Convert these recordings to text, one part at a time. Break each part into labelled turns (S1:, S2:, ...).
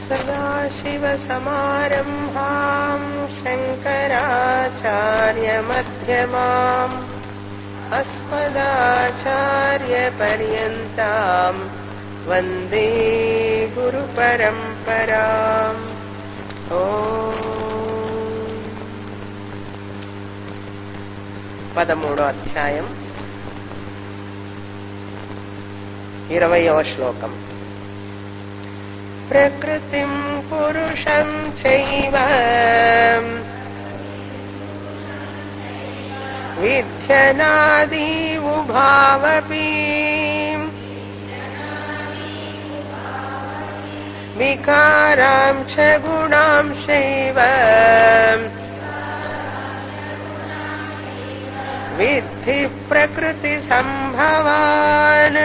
S1: सदाशिवसमारम्भाम् शङ्कराचार्यमध्यमाम् अस्मदाचार्यपर्यन्ताम् वन्दे गुरुपरम्पराम् ओ పదమూడో అధ్యాయం ఇరవయవ శ్లోకం ప్రకృతిం పురుషం చైవ విధ్యనాది ఉభావపి వికారాం చ గుణాంశైవ విద్ధి ప్రకృతి సంభవాన్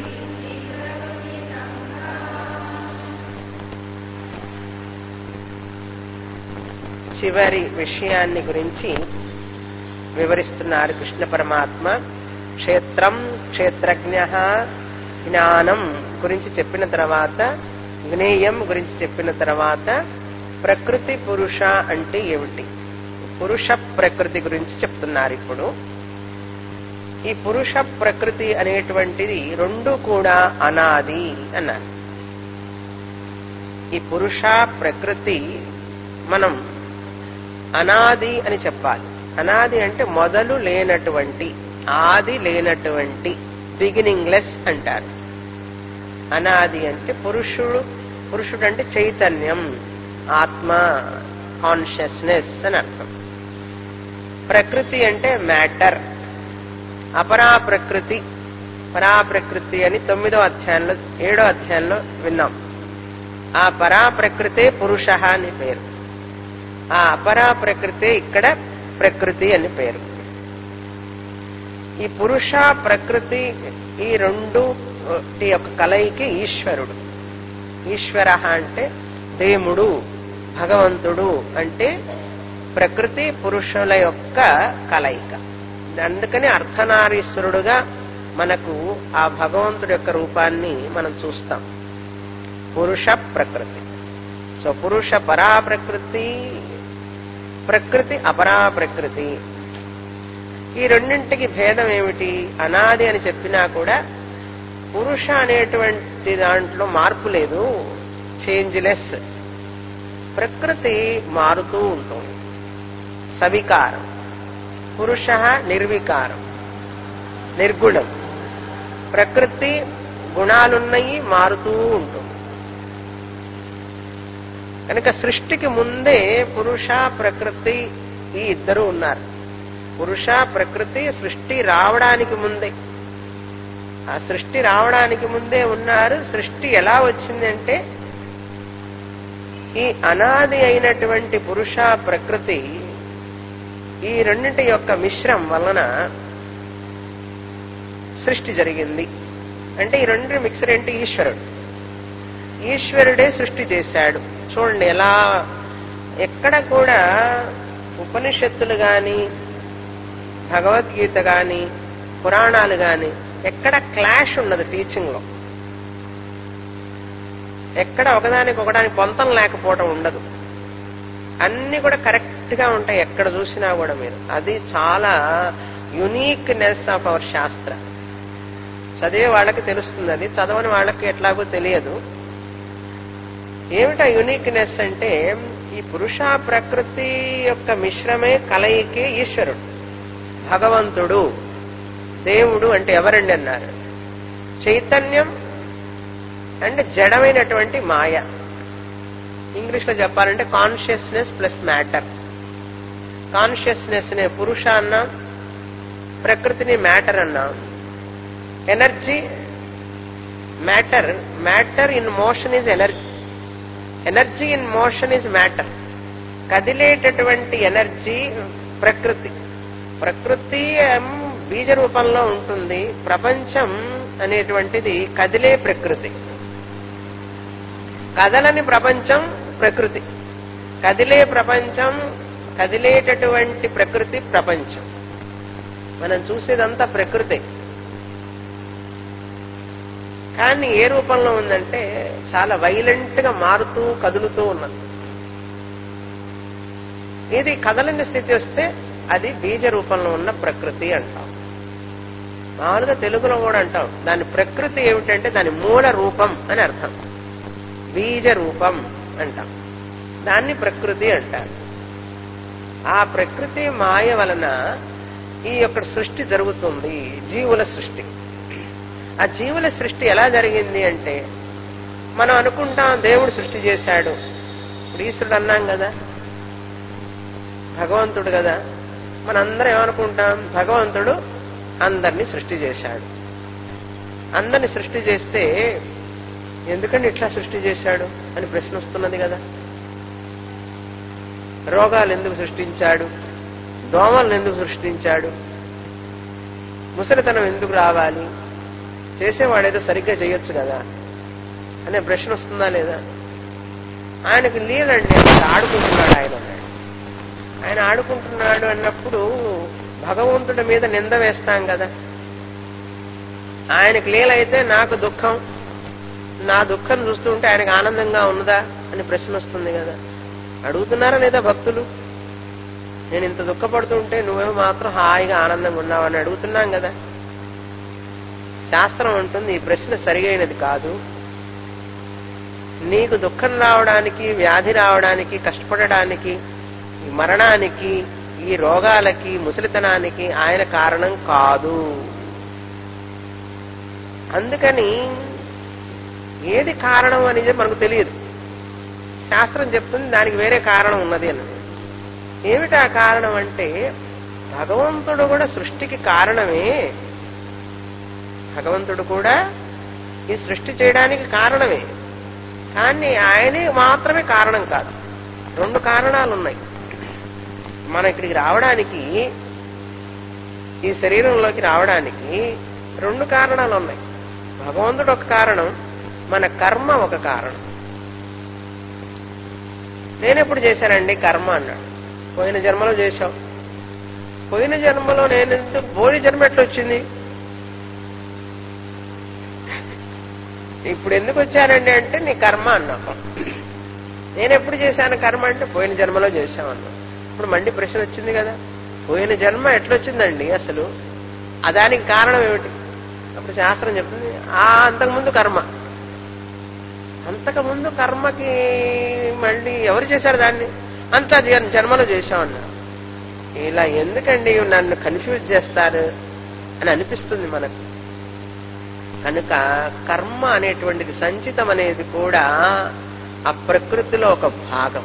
S1: చివరి విషయాన్ని గురించి వివరిస్తున్నారు కృష్ణ పరమాత్మ క్షేత్రం క్షేత్రజ్ఞ జ్ఞానం గురించి చెప్పిన తర్వాత జ్ఞేయం గురించి చెప్పిన తర్వాత ప్రకృతి పురుష అంటే ఏమిటి పురుష ప్రకృతి గురించి చెప్తున్నారు ఇప్పుడు ఈ పురుష ప్రకృతి అనేటువంటిది రెండు కూడా అనాది అన్నారు ఈ పురుష ప్రకృతి మనం అనాది అని చెప్పాలి అనాది అంటే మొదలు లేనటువంటి ఆది లేనటువంటి బిగినింగ్ లెస్ అంటారు అనాది అంటే పురుషుడు పురుషుడు అంటే చైతన్యం ఆత్మ కాన్షియస్నెస్ అని అర్థం ప్రకృతి అంటే మ్యాటర్ అపరా ప్రకృతి పరా ప్రకృతి అని తొమ్మిదో అధ్యాయంలో ఏడో అధ్యాయంలో విన్నాం ఆ పరా ప్రకృతే పురుష అని పేరు ఆ అపరా ప్రకృతే ఇక్కడ ప్రకృతి అని పేరు ఈ పురుష ప్రకృతి ఈ రెండు యొక్క కలయికి ఈశ్వరుడు ఈశ్వర అంటే దేముడు భగవంతుడు అంటే ప్రకృతి పురుషుల యొక్క కలయిక అందుకని అర్ధనారీశ్వరుడుగా మనకు ఆ భగవంతుడి యొక్క రూపాన్ని మనం చూస్తాం పురుష ప్రకృతి సో పురుష పరా ప్రకృతి ప్రకృతి అపరా ప్రకృతి ఈ రెండింటికి భేదం ఏమిటి అనాది అని చెప్పినా కూడా పురుష అనేటువంటి దాంట్లో మార్పు లేదు చేంజ్లెస్ ప్రకృతి మారుతూ ఉంటుంది సవికారం పురుష నిర్వికారం నిర్గుణం ప్రకృతి గుణాలున్నాయి మారుతూ ఉంటుంది కనుక సృష్టికి ముందే పురుష ప్రకృతి ఈ ఇద్దరు ఉన్నారు పురుష ప్రకృతి సృష్టి రావడానికి ముందే ఆ సృష్టి రావడానికి ముందే ఉన్నారు సృష్టి ఎలా వచ్చిందంటే ఈ అనాది అయినటువంటి పురుష ప్రకృతి ఈ రెండింటి యొక్క మిశ్రం వలన సృష్టి జరిగింది అంటే ఈ రెండు మిక్సర్ ఏంటి ఈశ్వరుడు ఈశ్వరుడే సృష్టి చేశాడు చూడండి ఎలా ఎక్కడ కూడా ఉపనిషత్తులు గాని భగవద్గీత గాని పురాణాలు గాని ఎక్కడ క్లాష్ ఉన్నది టీచింగ్ లో ఎక్కడ ఒకదానికి ఒకదానికి పొంతం లేకపోవడం ఉండదు అన్ని కూడా కరెక్ట్ గా ఉంటాయి ఎక్కడ చూసినా కూడా మీరు అది చాలా యునీక్నెస్ ఆఫ్ అవర్ శాస్త్ర చదివే వాళ్ళకి తెలుస్తుంది అది చదవని వాళ్ళకి ఎట్లాగో తెలియదు ఏమిటా యునీక్నెస్ అంటే ఈ పురుష ప్రకృతి యొక్క మిశ్రమే కలయికే ఈశ్వరుడు భగవంతుడు దేవుడు అంటే ఎవరండి అన్నారు చైతన్యం అండ్ జడమైనటువంటి మాయ ఇంగ్లీష్ లో చెప్పాలంటే కాన్షియస్నెస్ ప్లస్ మ్యాటర్ కాన్షియస్నెస్ నే పురుష అన్నాం ప్రకృతిని మ్యాటర్ అన్నాం energy matter matter in motion is energy energy in motion is matter కదిలేటటువంటి ఎనర్జీ ప్రకృతి ప్రకృతి బీజ రూపంలో ఉంటుంది ప్రపంచం అనేటువంటిది కదిలే ప్రకృతి కదలని ప్రపంచం ప్రకృతి కదిలే ప్రపంచం కదిలేటటువంటి ప్రకృతి ప్రపంచం మనం చూసేదంతా ప్రకృతి కానీ ఏ రూపంలో ఉందంటే చాలా వైలెంట్ గా మారుతూ కదులుతూ ఉన్నది ఇది కదలని స్థితి వస్తే అది బీజ రూపంలో ఉన్న ప్రకృతి అంటాం మామూలుగా తెలుగులో కూడా అంటాం దాని ప్రకృతి ఏమిటంటే దాని మూల రూపం అని అర్థం బీజ రూపం అంటాం దాన్ని ప్రకృతి అంటారు ఆ ప్రకృతి మాయ వలన ఈ యొక్క సృష్టి జరుగుతుంది జీవుల సృష్టి ఆ జీవుల సృష్టి ఎలా జరిగింది అంటే మనం అనుకుంటాం దేవుడు సృష్టి చేశాడు ఇప్పుడు ఈశ్వరుడు అన్నాం కదా భగవంతుడు కదా మనందరం ఏమనుకుంటాం భగవంతుడు అందరినీ సృష్టి చేశాడు అందరిని సృష్టి చేస్తే ఎందుకండి ఇట్లా సృష్టి చేశాడు అని ప్రశ్న వస్తున్నది కదా రోగాలు ఎందుకు సృష్టించాడు దోమలను ఎందుకు సృష్టించాడు ముసలితనం ఎందుకు రావాలి చేసేవాడేదో సరిగ్గా చేయొచ్చు కదా అనే ప్రశ్న వస్తుందా లేదా ఆయనకి లీలండి అక్కడ ఆడుకుంటున్నాడు ఆయన అన్నాడు ఆయన ఆడుకుంటున్నాడు అన్నప్పుడు భగవంతుడి మీద నింద వేస్తాం కదా ఆయనకి లీలైతే నాకు దుఃఖం నా దుఃఖం చూస్తుంటే ఆయనకు ఆనందంగా ఉన్నదా అని ప్రశ్న వస్తుంది కదా అడుగుతున్నారా లేదా భక్తులు నేను ఇంత దుఃఖపడుతుంటే నువ్వేమో మాత్రం హాయిగా ఆనందంగా ఉన్నావని అడుగుతున్నాం కదా శాస్త్రం అంటుంది ఈ ప్రశ్న సరియైనది కాదు నీకు దుఃఖం రావడానికి వ్యాధి రావడానికి కష్టపడడానికి ఈ మరణానికి ఈ రోగాలకి ముసలితనానికి ఆయన కారణం కాదు అందుకని ఏది కారణం అనేది మనకు తెలియదు శాస్త్రం చెప్తుంది దానికి వేరే కారణం ఉన్నది అన్నది ఏమిటి ఆ కారణం అంటే భగవంతుడు కూడా సృష్టికి కారణమే భగవంతుడు కూడా ఈ సృష్టి చేయడానికి కారణమే కానీ ఆయనే మాత్రమే కారణం కాదు రెండు కారణాలు ఉన్నాయి మన ఇక్కడికి రావడానికి ఈ శరీరంలోకి రావడానికి రెండు కారణాలు ఉన్నాయి భగవంతుడు ఒక కారణం మన కర్మ ఒక కారణం నేనెప్పుడు చేశానండి కర్మ అన్నాడు పోయిన జన్మలో చేశావు పోయిన జన్మలో నేను ఎందుకు పోయిన జన్మ ఎట్లా వచ్చింది ఇప్పుడు ఎందుకు వచ్చానండి అంటే నీ కర్మ అన్నావు నేను ఎప్పుడు చేశాను కర్మ అంటే పోయిన జన్మలో చేశామన్నా ఇప్పుడు మళ్ళీ ప్రశ్న వచ్చింది కదా పోయిన జన్మ ఎట్లొచ్చిందండి అసలు ఆ దానికి కారణం ఏమిటి అప్పుడు శాస్త్రం చెప్తుంది ఆ అంతకుముందు కర్మ అంతకుముందు కర్మకి మళ్ళీ ఎవరు చేశారు దాన్ని అంత జన్- జన్మలో చేశామన్నా ఇలా ఎందుకండి నన్ను కన్ఫ్యూజ్ చేస్తారు అని అనిపిస్తుంది మనకు కనుక కర్మ అనేటువంటిది సంచితం అనేది కూడా ఆ ప్రకృతిలో ఒక భాగం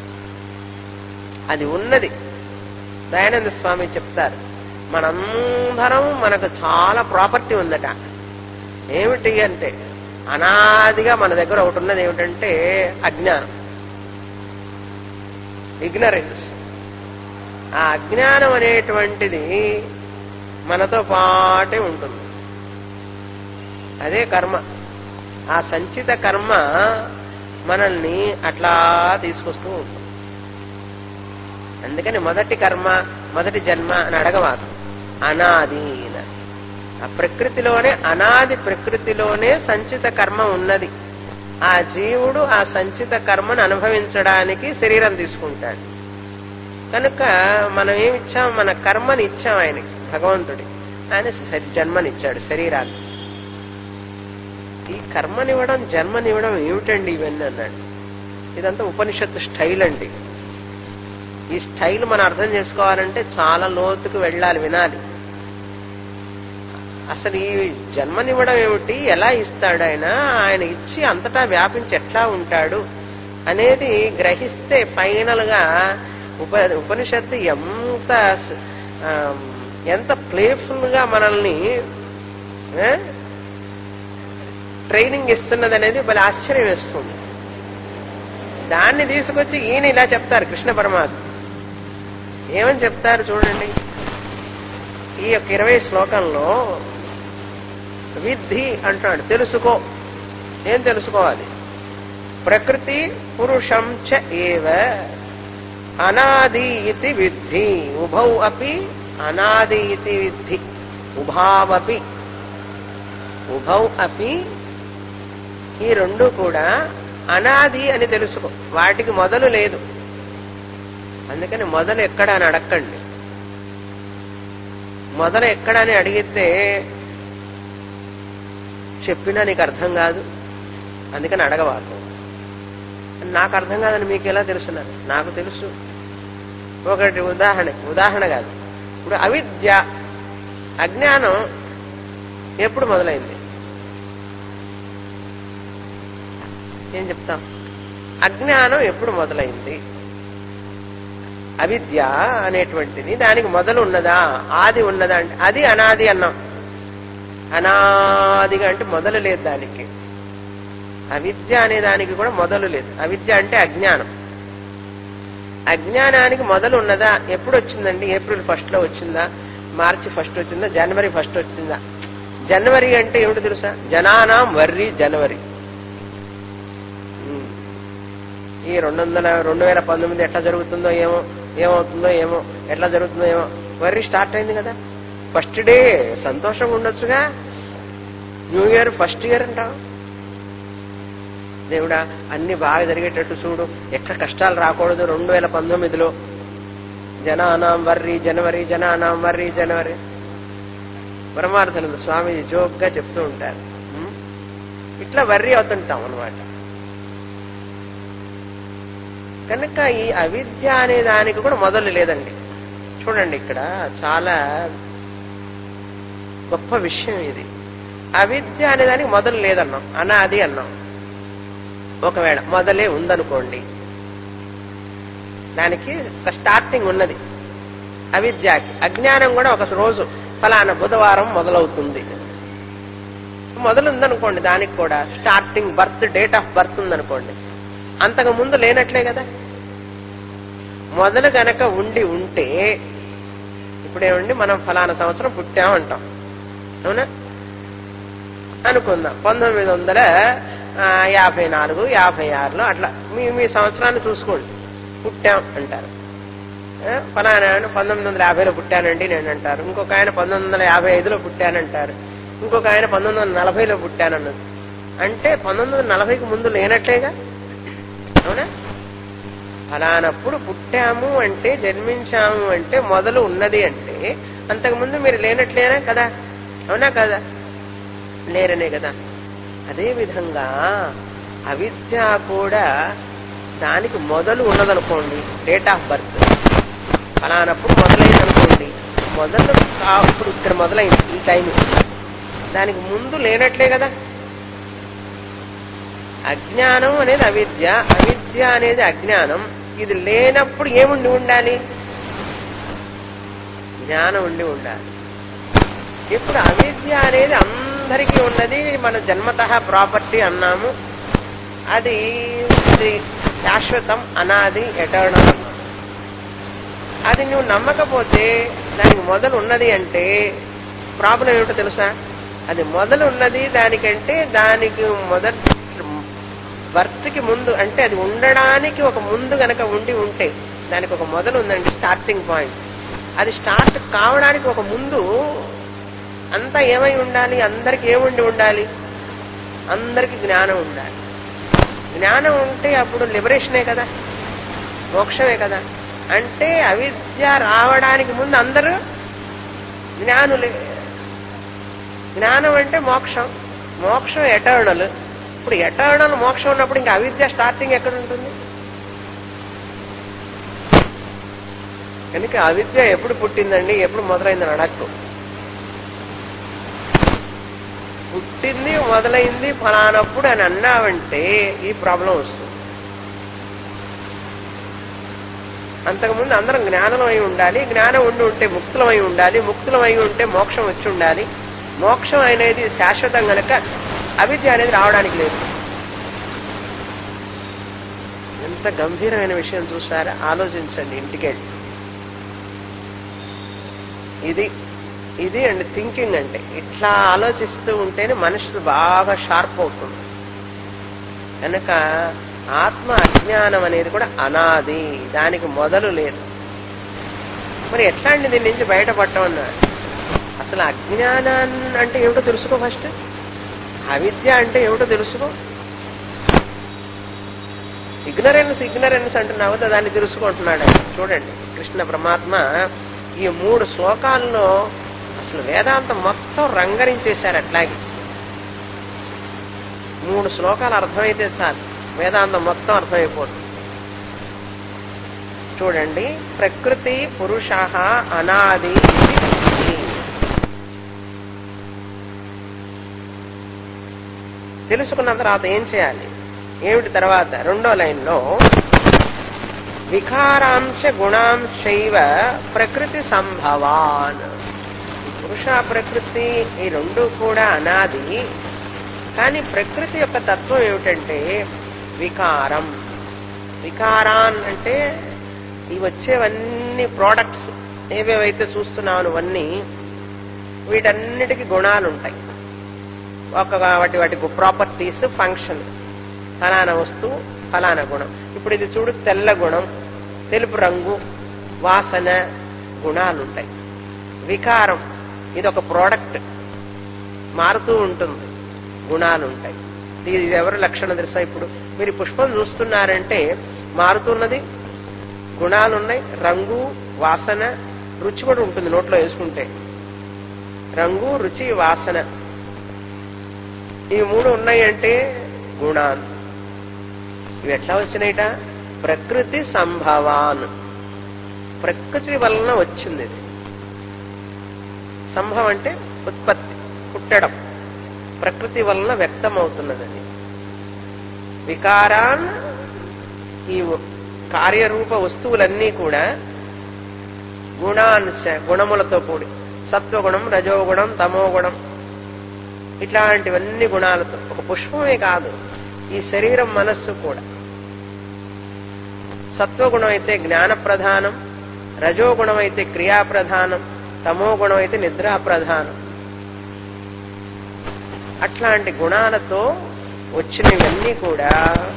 S1: అది ఉన్నది దయానంద స్వామి చెప్తారు మనందరం మనకు చాలా ప్రాపర్టీ ఉందట ఏమిటి అంటే అనాదిగా మన దగ్గర ఒకటి ఉన్నది ఏమిటంటే అజ్ఞానం ఇగ్నరెన్స్ ఆ అజ్ఞానం అనేటువంటిది మనతో పాటే ఉంటుంది అదే కర్మ ఆ సంచిత కర్మ మనల్ని అట్లా తీసుకొస్తూ ఉంటుంది అందుకని మొదటి కర్మ మొదటి జన్మ అని అడగవాదు అనాది అని. ఆ ప్రకృతిలోనే అనాది ప్రకృతిలోనే సంచిత కర్మ ఉన్నది ఆ జీవుడు ఆ సంచిత కర్మను అనుభవించడానికి శరీరం తీసుకుంటాడు కనుక మనం ఏమిచ్చాం మన కర్మని ఇచ్చాం ఆయనకి భగవంతుడి ఆయన స- జన్మనిచ్చాడు శరీరాన్ని ఈ కర్మనివ్వడం జన్మనివ్వడం ఏమిటండి ఇవన్నీ అన్నాడు ఇదంతా ఉపనిషత్తు స్టైల్ అండి ఈ స్టైల్ మనం అర్థం చేసుకోవాలంటే చాలా లోతుకు వెళ్ళాలి వినాలి అసలు ఈ జన్మనివ్వడం ఏమిటి ఎలా ఇస్తాడు ఆయన ఆయన ఇచ్చి అంతటా వ్యాపించి ఎట్లా ఉంటాడు అనేది గ్రహిస్తే ఫైనల్ గా ఉప ఉపనిషత్తు ఎంత స- ఆ, ఎంత ప్లేఫుల్ గా మనల్ని ఏ, ట్రైనింగ్ ఇస్తున్నది అనేది భలే ఆశ్చర్యం వేస్తుంది దాన్ని తీసుకొచ్చి ఈయన ఇలా చెప్తారు కృష్ణ పరమాత్మ ఏమని చెప్తారు చూడండి ఈ యొక్క ఇరవై శ్లోకంలో విద్ధి అంటాడు తెలుసుకో ఏం తెలుసుకోవాలి ప్రకృతి పురుషం చ ఏవ అనాది ఇతి విద్ధి ఉభౌ అపి అనాది ఇతి విద్ధి ఉభావపి ఉభౌ అపి ఈ రెండు కూడా అనాది అని తెలుసుకో వాటికి మొదలు లేదు అందుకని మొదలు ఎక్కడ అని అడక్కండి మొదలు ఎక్కడ అని అడిగితే చెప్పినా నీకు అర్థం కాదు అందుకని అడగవాకు నాకు అర్థం కాదని మీకు ఎలా తెలుసున్నారు నాకు తెలుసు ఒకటి ఉదాహరణ ఉదాహరణ కాదు ఇప్పుడు అవిద్య అజ్ఞానం ఎప్పుడు మొదలైంది ఏం చెప్తాం అజ్ఞానం ఎప్పుడు మొదలైంది అవిద్య అనేటువంటిది దానికి మొదలు ఉన్నదా ఆది ఉన్నదా అంటే అది అనాది అన్నాం అనాదిగా అంటే మొదలు లేదు దానికి అవిద్య అనే దానికి కూడా మొదలు లేదు అవిద్య అంటే అజ్ఞానం అజ్ఞానానికి మొదలు ఉన్నదా ఎప్పుడు వచ్చిందండి ఏప్రిల్ ఫస్ట్ లో వచ్చిందా మార్చి ఫస్ట్ వచ్చిందా జనవరి ఫస్ట్ వచ్చిందా జనవరి అంటే ఏమిటి తెలుసా జనానాం వర్రి జనవరి ఉమ్. ఈ రెండు వందల రెండు వేల పంతొమ్మిది ఎట్లా జరుగుతుందో ఏమో ఏమవుతుందో ఏమో ఎట్లా జరుగుతుందో ఏమో వర్రి స్టార్ట్ అయింది కదా ఫస్ట్ డే సంతోషంగా ఉండొచ్చుగా న్యూ ఇయర్ ఫస్ట్ ఇయర్ అంటావు దేవుడా అన్ని బాగా జరిగేటట్టు చూడు ఎక్కడ కష్టాలు రాకూడదు రెండు వేల పంతొమ్మిదిలో జనానాం వర్రి జనవరి జనానాం వర్రి జనవరి పరమార్థానంద స్వామి జోక్గా చెప్తూ ఉంటారు ఉం? ఇట్లా వర్రి అవుతుంటాం అనమాట కనుక ఈ అవిద్య అనే దానికి కూడా మొదలు లేదండి చూడండి ఇక్కడ చాలా గొప్ప విషయం ఇది అవిద్య అనే దానికి మొదలు లేదన్నాం అనాది అన్నాం ఒకవేళ మొదలే ఉందనుకోండి దానికి ఒక స్టార్టింగ్ ఉన్నది అవిద్యకి అజ్ఞానం కూడా ఒక రోజు ఫలానా బుధవారం మొదలవుతుంది మొదలు ఉందనుకోండి దానికి కూడా starting birth date of birth ఉందనుకోండి అంతకు ముందు లేనట్లే కదా మొదలు గనక ఉండి ఉంటే ఇప్పుడేమండి మనం ఫలానా సంవత్సరం పుట్టామంటాం అవునా అనుకుందాం పంతొమ్మిది వందల ఆ, యాభై నాలుగు యాభై ఆరులో అట్లా మీ మీ సంవత్సరాన్ని చూసుకోండి పుట్టాం అంటారు ఆ, ఫలానా ఆయన పంతొమ్మిది వందల యాభైలో పుట్టానండి నేను అంటారు ఇంకొక ఆయన పంతొమ్మిది వందల యాభై ఐదులో పుట్టానంటారు ఇంకొక ఆయన పంతొమ్మిది వందల నలభైలో పుట్టానన్నది అంటే పంతొమ్మిది వందల నలభైకి ముందు లేనట్లేగా అవునా ఫలానప్పుడు పుట్టాము అంటే జన్మించాము అంటే మొదలు ఉన్నది అంటే అంతకుముందు మీరు లేనట్లేనా కదా అవునా కదా లేరనే కదా అదే విధంగా అవిద్య కూడా దానికి మొదలు ఉన్నదనుకోండి డేట్ ఆఫ్ బర్త్ ఫలానప్పుడు మొదలైంది అనుకోండి మొదలు కా- ఇప్పుడు ఇక్కడ మొదలైంది ఈ టైం దానికి ముందు లేనట్లే కదా అజ్ఞానం అనేది అవిద్య అవిద్య అనేది అజ్ఞానం ఇది లేనప్పుడు ఏముండి ఉండాలి జ్ఞానం ఉండి ఉండాలి ఇప్పుడు అవిద్య అనేది అందరికీ ఉన్నది మన జన్మత ప్రాపర్టీ అన్నాము అది అది శాశ్వతం అనాది ఎటర్నల్ అది నువ్వు నమ్మకపోతే దానికి మొదలు ఉన్నది అంటే ప్రాబ్లం ఏమిటో తెలుసా అది మొదలు ఉన్నది దానికంటే దానికి మొదటి బర్త్కి ముందు అంటే అది ఉండడానికి ఒక ముందు గనక ఉండి ఉంటే దానికి ఒక మొదలు ఉందండి స్టార్టింగ్ పాయింట్ అది స్టార్ట్ కావడానికి ఒక ముందు అంతా ఏమై ఉండాలి అందరికి ఏముండి ఉండాలి అందరికి జ్ఞానం ఉండాలి జ్ఞానం ఉంటే అప్పుడు లిబరేషనే కదా మోక్షమే కదా అంటే అవిద్య రావడానికి ముందు అందరూ జ్ఞానులే జ్ఞానం అంటే మోక్షం మోక్షం ఎటర్నల్ ఇప్పుడు ఎటర్నల్ మోక్షం ఉన్నప్పుడు ఇంకా అవిద్య స్టార్టింగ్ ఎక్కడ ఉంటుంది కనుక అవిద్య ఎప్పుడు పుట్టిందండి ఎప్పుడు మొదలైందని అడక్కు పుట్టింది మొదలైంది ఫలానప్పుడు అని అన్నావంటే ఈ ప్రాబ్లం వస్తుంది అంతకుముందు అందరం జ్ఞానం అయి ఉండాలి జ్ఞానం ఉండి ఉంటే ముక్తులం అయి ఉండాలి ముక్తులం అయి ఉంటే మోక్షం వచ్చి ఉండాలి మోక్షం అనేది శాశ్వతం గనక అవిద్య అనేది రావడానికి లేదు ఎంత గంభీరమైన విషయం చూసారా ఆలోచించండి ఇంటికెళ్ళి ఇది ఇది అండి థింకింగ్ అంటే ఇట్లా ఆలోచిస్తూ ఉంటేనే మనిషి బాగా షార్ప్ అవుతుంది కనుక ఆత్మ అజ్ఞానం అనేది కూడా అనాది దానికి మొదలు లేదు మరి ఎట్లా అండి దీని నుంచి బయటపడటం అసలు అజ్ఞానాన్ని అంటే ఏమిటో తెలుసుకో ఫస్ట్ అవిద్య అంటే ఏమిటో తెలుసుకో ఇగ్నరెన్స్ ఇగ్నరెన్స్ అంటున్నావు కదా, దాన్ని తెలుసుకుంటున్నాడు ఆయన. చూడండి కృష్ణ పరమాత్మ ఈ మూడు శ్లోకాల్లో అసలు వేదాంతం మొత్తం రంగరించేశారు అట్లాగే మూడు శ్లోకాలు అర్థమైతే చాలు వేదాంతం మొత్తం అర్థమైపోతుంది చూడండి ప్రకృతి పురుష అనాది ఇది బుద్ధి. తెలుసుకున్న తర్వాత ఏం చేయాలి ఏమిటి తర్వాత రెండో లైన్లో వికారాంశ గుణాంశైవ ప్రకృతి సంభవాన్ ఈ పురుష ప్రకృతి ఈ రెండు కూడా అనాది కానీ ప్రకృతి యొక్క తత్వం ఏమిటంటే వికారం వికారాన్ అంటే ఇవి వచ్చేవన్నీ ప్రోడక్ట్స్ ఏవేవైతే చూస్తున్నావు నువ్వన్నీ వీటన్నిటికీ గుణాలు ఉంటాయి ఒక వాటి వాటి ప్రాపర్టీస్ ఫంక్షన్ ఫలానా వస్తువు ఫలానా గుణం ఇప్పుడు ఇది చూడు తెల్ల గుణం తెలుపు రంగు వాసన గుణాలు ఉంటాయి వికారం ఇది ఒక ప్రోడక్ట్ మారుతూ ఉంటుంది గుణాలు ఉంటాయి ఇది ఎవరు లక్షణ దృశ ఇప్పుడు మీరు ఈ పుష్పం చూస్తున్నారంటే మారుతున్నది గుణాలు ఉన్నాయి రంగు వాసన రుచి కూడా ఉంటుంది నోట్లో వేసుకుంటే రంగు రుచి వాసన ఈ మూడు ఉన్నాయంటే గుణాలు ఇవి ఎట్లా వచ్చినాయిట ప్రకృతి సంభవాన్ ప్రకృతి వలన వచ్చింది ఇది సంభవం అంటే ఉత్పత్తి పుట్టడం ప్రకృతి వలన వ్యక్తమవుతున్నది అది వికారాన్ ఈ కార్యరూప వస్తువులన్నీ కూడా గుణాంశ గుణములతో కూడి సత్వగుణం రజోగుణం తమోగుణం ఇట్లాంటివన్నీ గుణాలతో ఒక పుష్పమే కాదు ఈ శరీరం మనస్సు కూడా సత్వగుణం అయితే జ్ఞాన ప్రధానం రజోగుణం అయితే క్రియా ప్రధానం తమో గుణం అయితే నిద్రా ప్రధానం అట్లాంటి గుణాలతో వచ్చినవన్నీ కూడా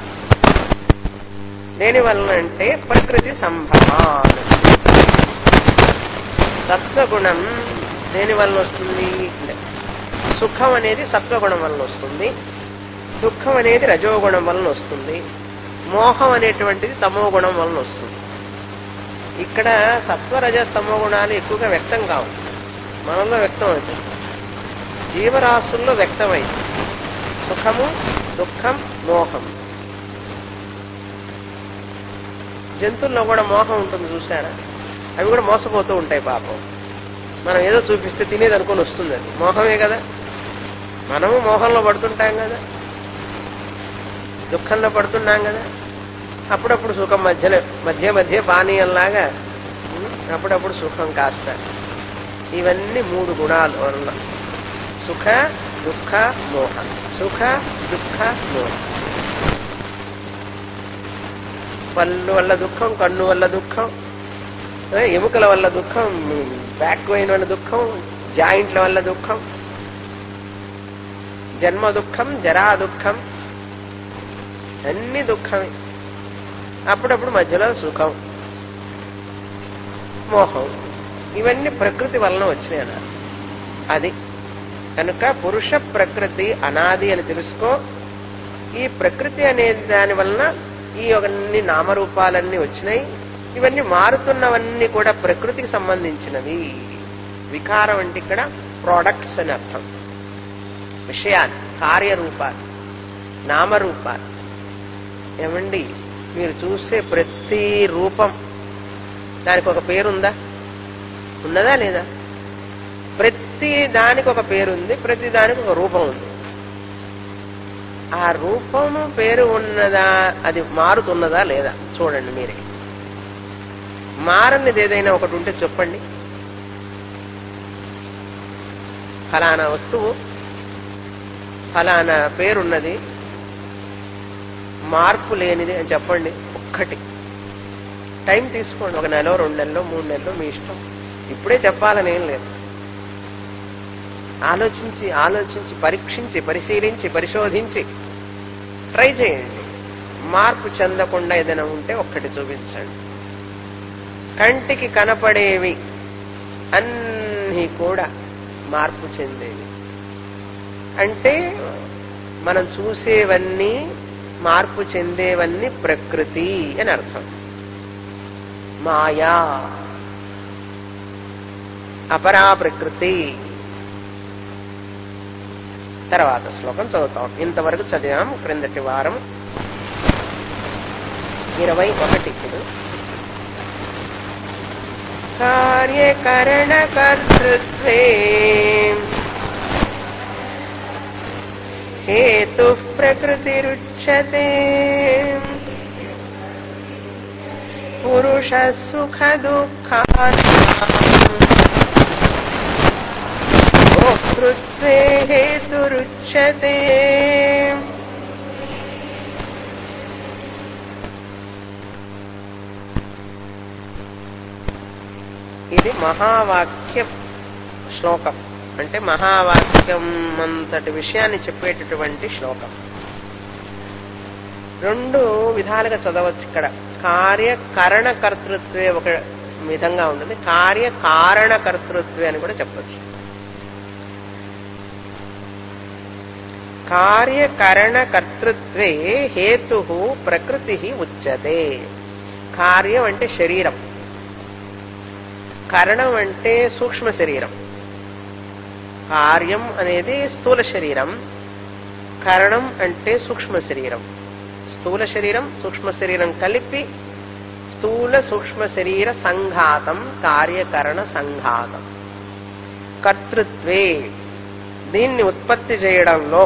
S1: దేని వలన అంటే ప్రకృతి సంభవాలు సత్వగుణం దేని వలన వస్తుంది సుఖం అనేది సత్వగుణం వలన వస్తుంది దుఃఖం అనేది రజోగుణం వలన వస్తుంది మోహం అనేటువంటిది తమో గుణం వలన వస్తుంది ఇక్కడ సత్వరజ తమో గుణాలు ఎక్కువగా వ్యక్తం కావు మనలో వ్యక్తం అవుతుంది జీవరాశుల్లో వ్యక్తమైంది సుఖము దుఃఖం మోహం జంతువుల్లో కూడా మోహం ఉంటుంది చూసారా అవి కూడా మోసపోతూ ఉంటాయి పాపం మనం ఏదో చూపిస్తే తినేది అనుకుని వస్తుంది అది మోహమే కదా మనము మోహంలో పడుతుంటాం కదా దుఃఖంలో పడుతున్నాం కదా అప్పుడప్పుడు సుఖం మధ్యలో మధ్య మధ్య పానీయంలాగా ఉం, అప్పుడప్పుడు సుఖం కాస్త ఇవన్నీ మూడు గుణాలు వల్ల సుఖ దుఃఖ మోహ సుఖ దుఃఖ మోహ పళ్ళు వల్ల దుఃఖం కన్ను వల్ల దుఃఖం ఏ, ఎముకల వల్ల దుఃఖం బ్యాక్ పెయిన్ వల్ల దుఃఖం జాయింట్ల వల్ల దుఃఖం జన్మ దుఃఖం జరా దుఃఖం అన్ని దుఃఖమే అప్పుడప్పుడు మధ్యలో సుఖం మోహం ఇవన్నీ ప్రకృతి వలన వచ్చినాయి అన్నారు అది కనుక పురుష ప్రకృతి అనాది అని తెలుసుకో ఈ ప్రకృతి అనే దాని వలన ఈ అన్ని నామరూపాలన్నీ వచ్చినాయి ఇవన్నీ మారుతున్నవన్నీ కూడా ప్రకృతికి సంబంధించినవి వికారం అంటే ఇక్కడ ప్రోడక్ట్స్ అని అర్థం విషయాలు కార్యరూపాలు నామరూపాలు ఏమండి మీరు చూసే ప్రతి రూపం దానికి ఒక పేరుందా ఉన్నదా లేదా ప్రతి దానికి ఒక పేరు ఉంది ప్రతి దానికి ఒక రూపం ఉంది ఆ రూపము పేరు ఉన్నదా అది మారుతున్నదా లేదా చూడండి మీరే మారనిది ఏదైనా ఒకటి ఉంటే చెప్పండి ఫలానా వస్తువు ఫలానా పేరున్నది మార్పు లేనిది అని చెప్పండి ఒక్కటి టైం తీసుకోండి ఒక నెల రెండు నెలలో మూడు నెలలు మీ ఇష్టం ఇప్పుడే చెప్పాలని ఏం లేదు ఆలోచించి ఆలోచించి పరీక్షించి పరిశీలించి పరిశోధించి ట్రై చేయండి మార్పు చెందకుండా ఏదైనా ఉంటే ఒక్కటి చూపించండి కంటికి కనపడేవి అన్నీ కూడా మార్పు చెందేవి అంటే మనం చూసేవన్నీ మార్పు చెందేవన్నీ ప్రకృతి అని అర్థం మాయా అపరా ప్రకృతి తర్వాత శ్లోకం చదువుతాం ఇంతవరకు చదివాం క్రిందటి వారం ఇరవై ఒకటి ఇప్పుడు కార్యకరణకర్తృత్వే హేతు ప్రకృతిరుచ్యతే పురుష సుఖ భోక్తృత్వే హేతురుచ్యతే ఇది మహావాక్య శ్లోకం అంటే మహావాక్యం అంతటి విషయాన్ని చెప్పేటటువంటి శ్లోకం రెండు విధాలుగా చదవచ్చు ఇక్కడ కార్యకరణ కర్తృత్వే ఒక విధంగా ఉంటుంది కార్యకారణ కర్తృత్వే అని కూడా చెప్పచ్చు కార్యకరణ కర్తృత్వే హేతు ప్రకృతి ఉచ్యతే కార్యం అంటే శరీరం కరణం అంటే సూక్ష్మ శరీరం కార్యం అనేది స్థూల శరీరం కరణం అంటే సూక్ష్మ శరీరం స్థూల శరీరం సూక్ష్మ శరీరం కలిపి స్థూల సూక్ష్మ శరీర సంఘాతం కార్యకరణ సంఘాతం కర్తృత్వే దీన్ని ఉత్పత్తి చేయడంలో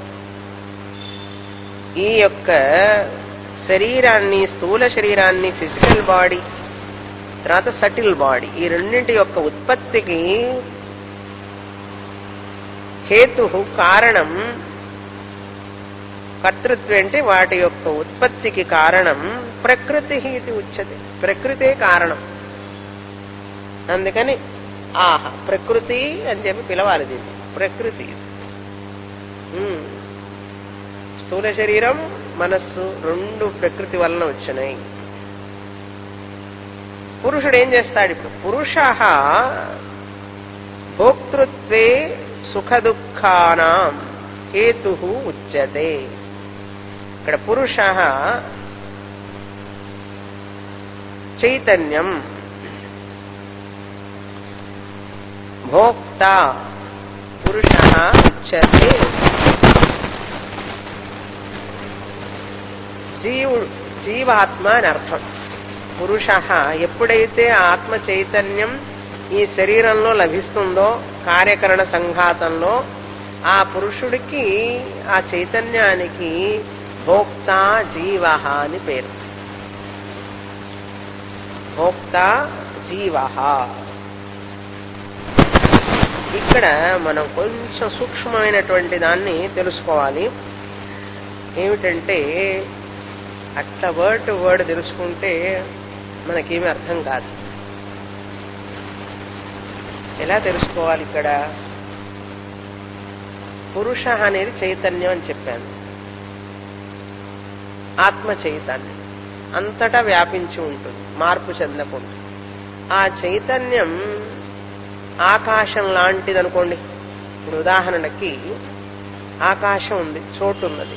S1: ఈ యొక్క శరీరాన్ని స్థూల శరీరాన్ని ఫిజికల్ బాడీ తర్వాత సటిల్ బాడీ ఈ రెండింటి యొక్క ఉత్పత్తికి హేతు కారణం కర్తృత్వం అంటే వాటి యొక్క ఉత్పత్తికి కారణం ప్రకృతి ఇది ఉచ్యతే ప్రకృతే కారణం అందుకని ఆహా ప్రకృతి అని చెప్పి పిలవాలి దీన్ని ప్రకృతి ఉమ్. స్థూల శరీరం మనస్సు రెండు ప్రకృతి వలన వచ్చినాయి పురుషుడు ఏం చేస్తాడు ఇప్పుడు పురుష భోక్తృత్వే సుఖ దుఃఖానాం హేతు ఉచ్యతే ఇక్కడ పురుష చైతన్యం భోక్త పురుష ఉచ్యతే జీవుడు జీవాత్మ అని అర్థం పురుష ఎప్పుడైతే ఆత్మ చైతన్యం ఈ శరీరంలో లభిస్తుందో కార్యకరణ సంఘాతంలో ఆ పురుషుడికి ఆ చైతన్యానికి భోక్త జీవ అని పేరు భోక్త జీవ ఇక్కడ మనం కొంచెం సూక్ష్మమైనటువంటి దాన్ని తెలుసుకోవాలి ఏమిటంటే అట్లా వర్డ్ టు వర్డ్ తెలుసుకుంటే మనకేమీ అర్థం కాదు ఎలా తెలుసుకోవాలి ఇక్కడ పురుష అనేది చైతన్యం అని చెప్పాను ఆత్మ చైతన్యం అంతటా వ్యాపించి ఉంటుంది మార్పు చెందకుండా ఆ చైతన్యం ఆకాశం లాంటిది అనుకోండి ఇప్పుడు ఉదాహరణకి ఆకాశం ఉంది చోటు ఉన్నది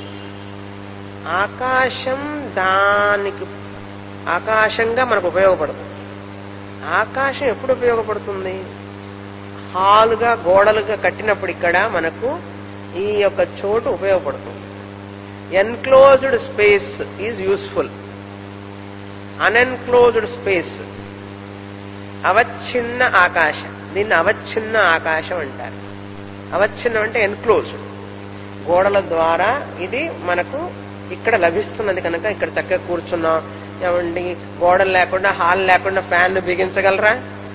S1: ఆకాశం దానికి ఆకాశంగా మనకు ఉపయోగపడుతుంది ఆకాశం ఎప్పుడు ఉపయోగపడుతుంది హాలుగా గోడలుగా కట్టినప్పుడు ఇక్కడ మనకు ఈ యొక్క చోటు ఉపయోగపడుతుంది enclosed space is useful unenclosed space అవచ్ఛిన్న ఆకాశం దీన్ని అవచ్ఛిన్న ఆకాశం అంటారు అవచ్ఛిన్నం అంటే ఎన్క్లోజ్డ్ గోడల ద్వారా ఇది మనకు ఇక్కడ లభిస్తున్నది కనుక ఇక్కడ చక్కగా కూర్చున్నాం ఏమండి గోడలు లేకుండా హాల్ లేకుండా ఫ్యాన్ బిగించగలరా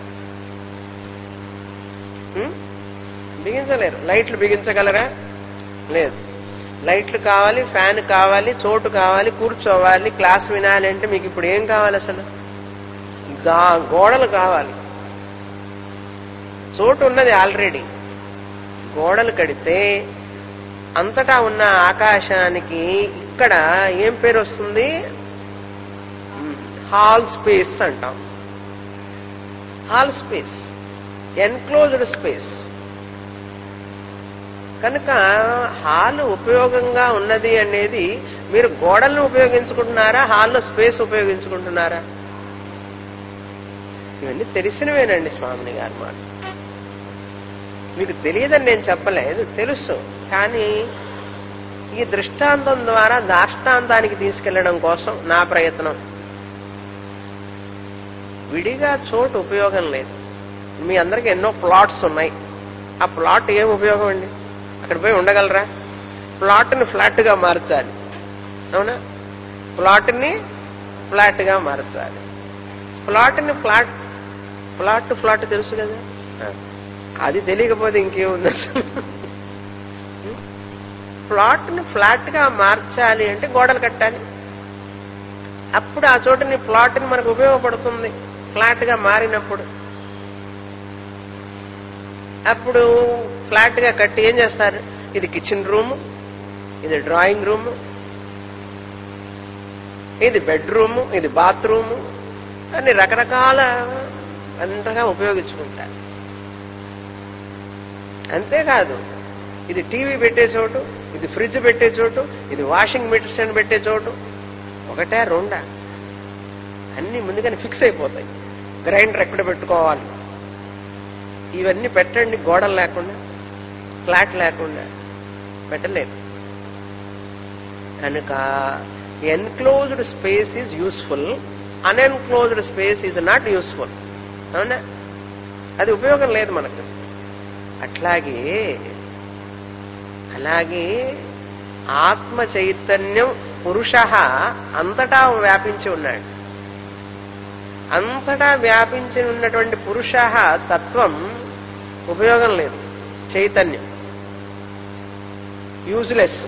S1: ఉం? బిగించలేరు లైట్లు బిగించగలరా లేదు లైట్లు కావాలి ఫ్యాన్ కావాలి చోటు కావాలి కూర్చోవాలి క్లాస్ వినాలి అంటే మీకు ఇప్పుడు ఏం కావాలి అసలు గా- గోడలు కావాలి చోటు ఉన్నది ఆల్రెడీ గోడలు కడితే అంతటా ఉన్న ఆకాశానికి ఇక్కడ ఏం పేరు వస్తుంది హాల్ స్పేస్ అంటాం హాల్ స్పేస్ ఎన్క్లోజ్డ్ స్పేస్ కనుక హాల్ ఉపయోగంగా ఉన్నది అనేది మీరు గోడలను ఉపయోగించుకుంటున్నారా హాల్లో స్పేస్ ఉపయోగించుకుంటున్నారా ఇవన్నీ తెలిసినవేనండి స్వామిని గారి మాట మీకు తెలియదని నేను చెప్పలేదు తెలుసు కానీ ఈ దృష్టాంతం ద్వారా దాష్టాంతానికి తీసుకెళ్లడం కోసం నా ప్రయత్నం విడిగా చోటు ఉపయోగం లేదు మీ అందరికి ఎన్నో ప్లాట్స్ ఉన్నాయి ఆ ప్లాట్ ఏం ఉపయోగం అండి అక్కడ పోయి ఉండగలరా ప్లాట్ని ఫ్లాట్గా మార్చాలి అవునా ప్లాట్ని ఫ్లాట్గా మార్చాలి ప్లాట్ని ఫ్లాట్ ఫ్లాట్ ఫ్లాట్ తెలుసు కదా అది తెలియకపోతే ఇంకేముంది అసలు ప్లాట్ని ఫ్లాట్గా మార్చాలి అంటే గోడలు కట్టాలి అప్పుడు ఆ చోటుని ప్లాట్ని మనకు ఉపయోగపడుతుంది ఫ్లాట్గా మారినప్పుడు అప్పుడు ఫ్లాట్గా కట్టి ఏం చేస్తారు ఇది కిచెన్ రూమ్ ఇది డ్రాయింగ్ రూమ్ ఇది బెడ్రూమ్ ఇది బాత్రూమ్ అని రకరకాల అంతగా ఉపయోగించుకుంటారు అంతేకాదు ఇది టీవీ పెట్టే చోటు ఇది ఫ్రిడ్జ్ పెట్టే చోటు ఇది వాషింగ్ మిషన్ పెట్టే చోటు ఒకటే రెండా అన్ని ముందుగానే ఫిక్స్ అయిపోతాయి గ్రైండర్ ఎక్కడ పెట్టుకోవాలి ఇవన్నీ పెట్టండి గోడలు లేకుండా ఫ్లాట్ లేకుండా పెట్టలేదు కనుక enclosed space is useful unenclosed space is not useful అవునా అది ఉపయోగం లేదు మనకు అట్లాగే అలాగే ఆత్మ చైతన్యం పురుష అంతటా వ్యాపించి ఉన్నాడు అంతటా వ్యాపించి ఉన్నటువంటి పురుష తత్వం ఉపయోగం లేదు చైతన్యం యూజ్లెస్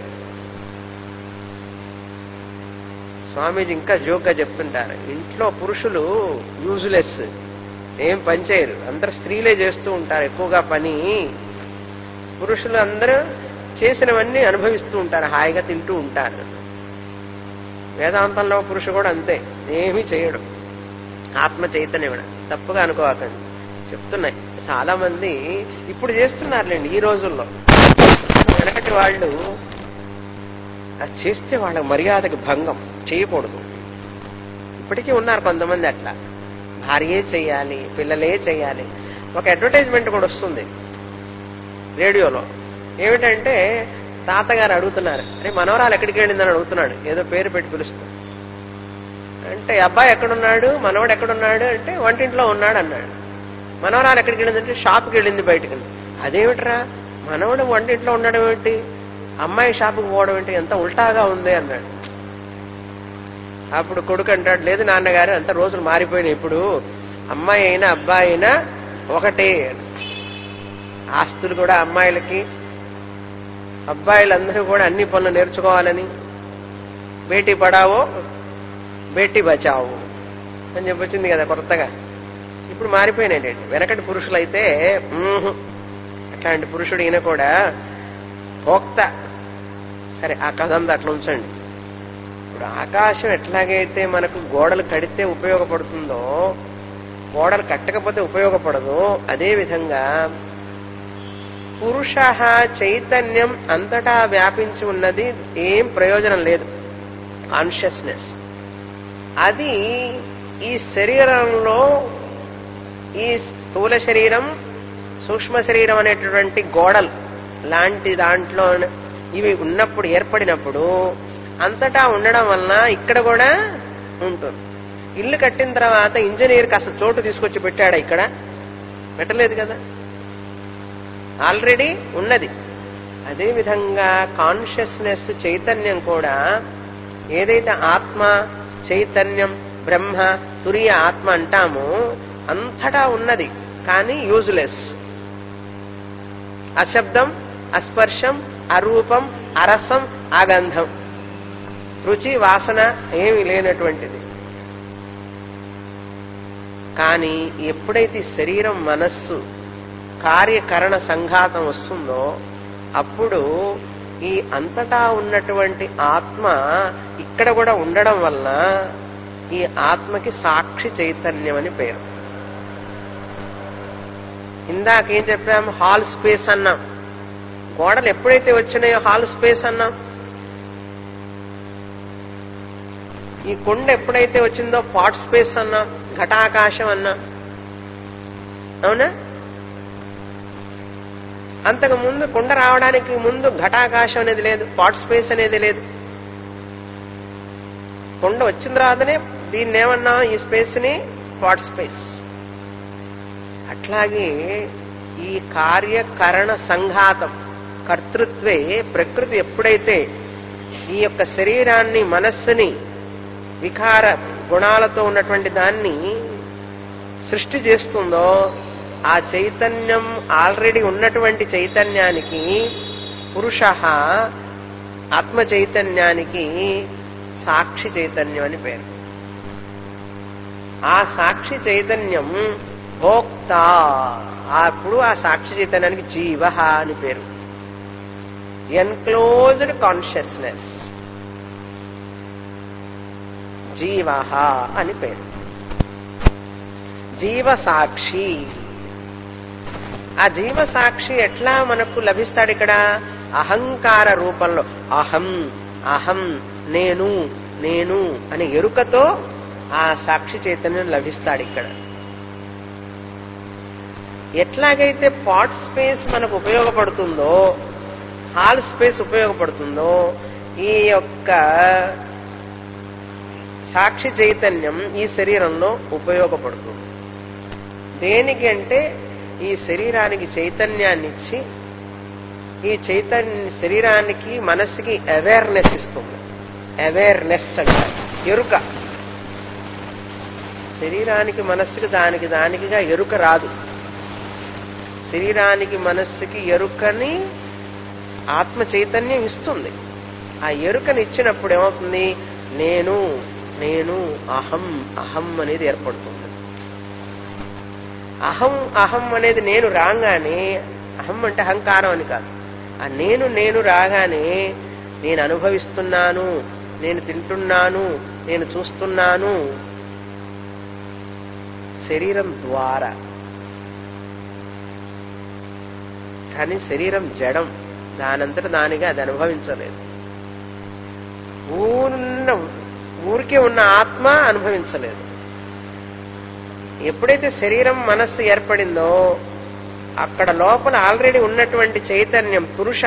S1: స్వామీజీ ఇంకా జోక్గా చెప్తుంటారు ఇంట్లో పురుషులు యూజ్లెస్ ఏం పని చేయరు అందరు స్త్రీలే చేస్తూ ఉంటారు ఎక్కువగా పని పురుషులు అందరూ చేసినవన్నీ అనుభవిస్తూ ఉంటారు హాయిగా తింటూ ఉంటారు వేదాంతంలో పురుషు కూడా అంతే ఏమీ చేయడు ఆత్మ చైతన్యం తప్పుగా అనుకోకండి చెప్తున్నాయి చాలా మంది ఇప్పుడు చేస్తున్నారులేండి ఈ రోజుల్లో వెనకటి వాళ్ళు అది చేస్తే వాళ్ళ మర్యాదకి భంగం చేయకూడదు ఇప్పటికీ ఉన్నారు కొంతమంది అట్లా భార్యే చేయాలి పిల్లలే చేయాలి ఒక అడ్వర్టైజ్మెంట్ కూడా వస్తుంది రేడియోలో ఏమిటంటే తాతగారు అడుగుతున్నారు అరే మనవరాలు ఎక్కడికి వెళ్ళిందని అడుగుతున్నాడు ఏదో పేరు పెట్టి పిలుస్తూ అంటే అబ్బాయి ఎక్కడున్నాడు మనవడు ఎక్కడున్నాడు అంటే వంటింట్లో ఉన్నాడు అన్నాడు మనవరాలు ఎక్కడికి వెళ్ళిందంటే షాప్కి వెళ్ళింది బయటకు అదేమిట్రా మనవడు వంటింట్లో ఉండడం ఏంటి అమ్మాయి షాపుకి పోవడం ఏంటి ఎంత ఉల్టాగా ఉంది అన్నాడు అప్పుడు కొడుకు అంటాడు లేదు నాన్నగారు అంత రోజులు మారిపోయినాయి ఇప్పుడు అమ్మాయి అయినా అబ్బాయి అయినా ఒకటే ఆస్తులు కూడా అమ్మాయిలకి అబ్బాయిలందరూ కూడా అన్ని పనులు నేర్చుకోవాలని బేటీ పడావో బేటీ బచావో అని చెప్పొచ్చింది కదా కొత్తగా ఇప్పుడు మారిపోయినాయి వెనకటి పురుషులైతే మ్మ్హ్, అట్లాంటి పురుషుడు ఈయన కూడా భోక్త సరే ఆ కథ అంతా అట్లా ఉంచండి ఇప్పుడు ఆకాశం ఎట్లాగైతే మనకు గోడలు కడితే ఉపయోగపడుతుందో గోడలు కట్టకపోతే ఉపయోగపడదు అదే విధంగా పురుష చైతన్యం అంతటా వ్యాపించి ఉన్నది ఏం ప్రయోజనం లేదు కాన్షియస్నెస్ అది ఈ శరీరంలో ఈ స్థూల శరీరం సూక్ష్మ శరీరం అనేటటువంటి గోడలు లాంటి దాంట్లో ఇవి ఉన్నప్పుడు ఏర్పడినప్పుడు అంతటా ఉండడం వలన ఇక్కడ కూడా ఉంటుంది ఇల్లు కట్టిన తర్వాత ఇంజనీర్ కాస్త చోటు తీసుకొచ్చి పెట్టాడా ఇక్కడ పెట్టలేదు కదా ఆల్రెడీ ఉన్నది అదేవిధంగా కాన్షియస్నెస్ చైతన్యం కూడా ఏదైతే ఆత్మ చైతన్యం బ్రహ్మ తురియ ఆత్మ అంటామో అంతటా ఉన్నది కానీ యూజ్లెస్ అశబ్దం అస్పర్శం అరూపం అరసం ఆగంధం రుచి వాసన ఏమి లేనటువంటిది కానీ ఎప్పుడైతే ఈ శరీరం మనస్సు కార్యకరణ సంఘాతం వస్తుందో అప్పుడు ఈ అంతటా ఉన్నటువంటి ఆత్మ ఇక్కడ కూడా ఉండడం వలన ఈ ఆత్మకి సాక్షి చైతన్యం అని పేరు ఇందాకేం చెప్పాం హాల్ స్పేస్ అన్నాం గోడలు ఎప్పుడైతే వచ్చినాయో హాల్ స్పేస్ అన్నాం ఈ కొండ ఎప్పుడైతే వచ్చిందో పాట్ స్పేస్ అన్నాం ఘటాకాశం అన్నాం అవునా అంతకు ముందు కుండ రావడానికి ముందు ఘటాకాశం అనేది లేదు పాట్ స్పేస్ అనేది లేదు కుండ వచ్చిన తర్వాతనే దీన్ని ఏమన్నా ఈ స్పేస్ ని పాట్ స్పేస్ అట్లాగే ఈ కార్యకరణ సంఘాతం కర్తృత్వే ప్రకృతి ఎప్పుడైతే ఈ యొక్క శరీరాన్ని మనస్సుని వికార గుణాలతో ఉన్నటువంటి దాన్ని సృష్టి చేస్తుందో ఆ చైతన్యం ఆల్రెడీ ఉన్నటువంటి చైతన్యానికి పురుష ఆత్మ చైతన్యానికి సాక్షి చైతన్యం అని పేరు ఆ సాక్షి చైతన్యం భోక్త అప్పుడు ఆ సాక్షి చైతన్యానికి జీవ అని పేరు ఎన్క్లోజ్డ్ కాన్షియస్నెస్ జీవ అని పేరు జీవ సాక్షి ఆ జీవ సాక్షి ఎట్లా మనకు లభిస్తాడు ఇక్కడ అహంకార రూపంలో అహం అహం నేను నేను అనే ఎరుకతో ఆ సాక్షి చైతన్యం లభిస్తాడు ఇక్కడ ఎట్లాగైతే పాట్ స్పేస్ మనకు ఉపయోగపడుతుందో హాల్ స్పేస్ ఉపయోగపడుతుందో ఈ యొక్క సాక్షి చైతన్యం ఈ శరీరంలో ఉపయోగపడుతుంది దేనికి అంటే ఈ శరీరానికి చైతన్యాన్ని ఇచ్చి ఈ చైతన్య శరీరానికి మనస్సుకి అవేర్నెస్ ఇస్తుంది అవేర్నెస్ అంటారు ఎరుక శరీరానికి మనస్సుకి దానికి దానికిగా ఎరుక రాదు శరీరానికి మనస్సుకి ఎరుకని ఆత్మ చైతన్యం ఇస్తుంది ఆ ఎరుకని ఇచ్చినప్పుడు ఏమవుతుంది నేను నేను అహం అహం అనేది ఏర్పడుతుంది అహం అహం అనేది నేను రాగానే అహం అంటే అహంకారం అని కాదు ఆ నేను నేను రాగానే నేను అనుభవిస్తున్నాను నేను తింటున్నాను నేను చూస్తున్నాను శరీరం ద్వారా కానీ శరీరం జడం దానంతట దానిగా అది అనుభవించలేదు ఊరున్న ఊరికే ఉన్న ఆత్మ అనుభవించలేదు ఎప్పుడైతే శరీరం మనస్సు ఏర్పడిందో అక్కడ లోపల ఆల్రెడీ ఉన్నటువంటి చైతన్యం పురుష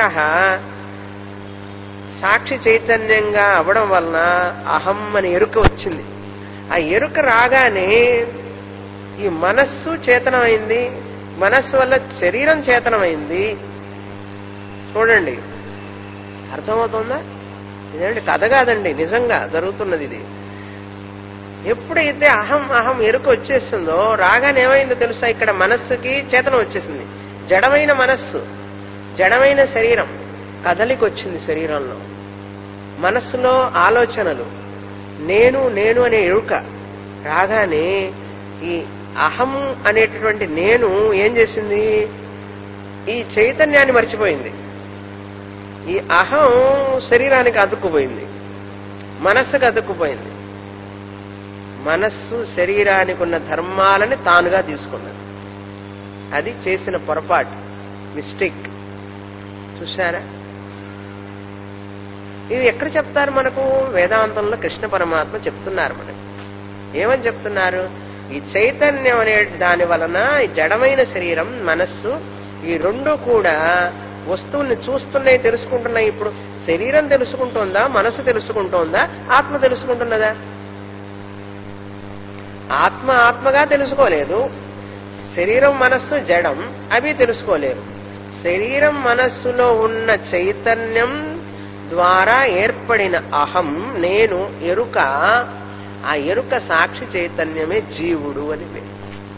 S1: సాక్షి చైతన్యంగా అవడం వలన అహం అని ఎరుక వచ్చింది ఆ ఎరుక రాగానే ఈ మనస్సు చేతనమైంది మనస్సు వల్ల శరీరం చేతనమైంది చూడండి అర్థమవుతుందా ఇదేంటి కథ కాదండి నిజంగా జరుగుతున్నది ఇది ఎప్పుడైతే అహం అహం ఎరుక వచ్చేసిందో రాగానే ఏమైందో తెలుసా ఇక్కడ మనస్సుకి చేతనం వచ్చేసింది జడమైన మనస్సు జడమైన శరీరం కదలికి వచ్చింది శరీరంలో మనస్సులో ఆలోచనలు నేను నేను అనే ఎరుక రాగానే ఈ అహం అనేటటువంటి నేను ఏం చేసింది ఈ చైతన్యాన్ని మర్చిపోయింది ఈ అహం శరీరానికి అతుక్కుపోయింది మనస్సుకు అతుక్కుపోయింది మనస్సు శరీరానికి ఉన్న ధర్మాలని తానుగా తీసుకున్నది అది చేసిన పొరపాటు మిస్టేక్ చూశారా ఇది ఎక్కడ చెప్తారు మనకు వేదాంతంలో కృష్ణ పరమాత్మ చెప్తున్నారు మనకు ఏమని చెప్తున్నారు ఈ చైతన్యం అనే దాని వలన ఈ జడమైన శరీరం మనస్సు ఈ రెండు కూడా వస్తువుల్ని చూస్తున్నాయి తెలుసుకుంటున్నాయి ఇప్పుడు శరీరం తెలుసుకుంటోందా మనసు తెలుసుకుంటోందా ఆత్మ తెలుసుకుంటున్నదా ఆత్మ ఆత్మగా తెలుసుకోలేదు శరీరం మనస్సు జడం అవి తెలుసుకోలేరు శరీరం మనస్సులో ఉన్న చైతన్యం ద్వారా ఏర్పడిన అహం నేను ఎరుక ఆ ఎరుక సాక్షి చైతన్యమే జీవుడు అని పేరు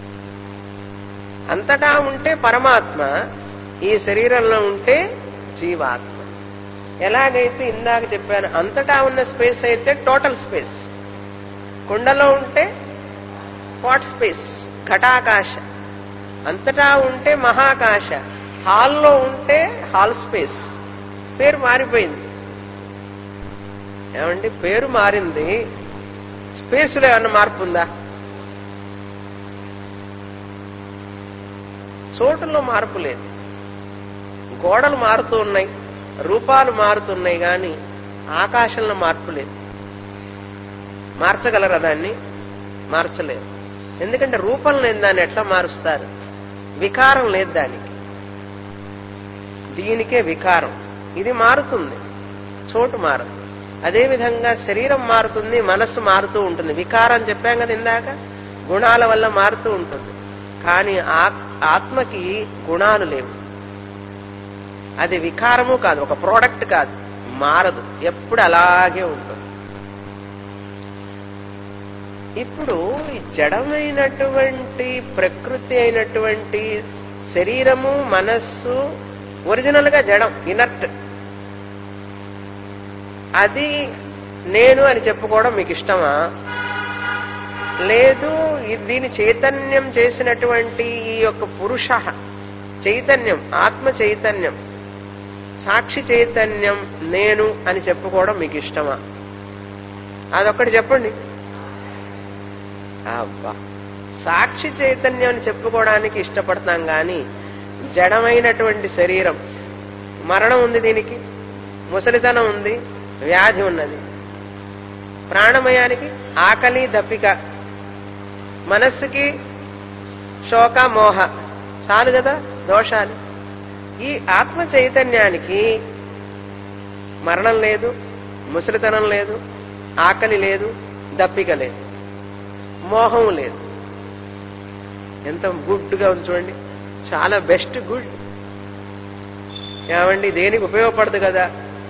S1: అంతటా ఉంటే పరమాత్మ ఈ శరీరంలో ఉంటే జీవాత్మ ఎలాగైతే ఇందాక చెప్పాను అంతటా ఉన్న స్పేస్ అయితే టోటల్ స్పేస్ కుండలో ఉంటే పాట్ స్పేస్ ఘటాకాశ అంతటా ఉంటే మహాకాశ హాల్లో ఉంటే హాల్ స్పేస్ పేరు మారిపోయింది ఏమండి పేరు మారింది స్పేస్లో ఏమన్నా మార్పు ఉందా చోటులో మార్పు లేదు గోడలు మారుతూ ఉన్నాయి రూపాలు మారుతున్నాయి కానీ ఆకాశంలో మార్పు లేదు మార్చగలరా దాన్ని మార్చలేరు ఎందుకంటే రూపం లేని దాన్ని ఎట్లా మారుస్తారు వికారం లేదు దానికి దీనికే వికారం ఇది మారుతుంది చోటు మారదు అదేవిధంగా శరీరం మారుతుంది మనస్సు మారుతూ ఉంటుంది వికారం చెప్పాం కదా ఇందాక గుణాల వల్ల మారుతూ ఉంటుంది కానీ ఆ- ఆత్మకి గుణాలు లేవు అది వికారము కాదు ఒక ప్రోడక్ట్ కాదు మారదు ఎప్పుడు అలాగే ఉంటుంది ఇప్పుడు ఈ జడమైనటువంటి ప్రకృతి అయినటువంటి శరీరము మనస్సు ఒరిజినల్ గా జడం ఇనర్ట్ అది నేను అని చెప్పుకోవడం మీకు ఇష్టమా లేదు ఇది- దీని చైతన్యం చేసినటువంటి ఈ యొక్క పురుష చైతన్యం ఆత్మ చైతన్యం సాక్షి చైతన్యం నేను అని చెప్పుకోవడం మీకు ఇష్టమా అదొక్కటి చెప్పండి అబ్బా సాక్షి చైతన్యం అని చెప్పుకోవడానికి ఇష్టపడతాం గాని జడమైనటువంటి శరీరం మరణం ఉంది దీనికి ముసలితనం ఉంది వ్యాధి ఉన్నది ప్రాణమయానికి ఆకలి దప్పిక మనస్సుకి శోక మోహ చాలు కదా దోషాలు ఈ ఆత్మ చైతన్యానికి మరణం లేదు ముసలితనం లేదు ఆకలి లేదు దప్పిక లేదు మోహం లేదు ఎంత గుడ్గా ఉంది చూడండి చాలా బెస్ట్ గుడ్ ఏమండి దేనికి ఉపయోగపడదు కదా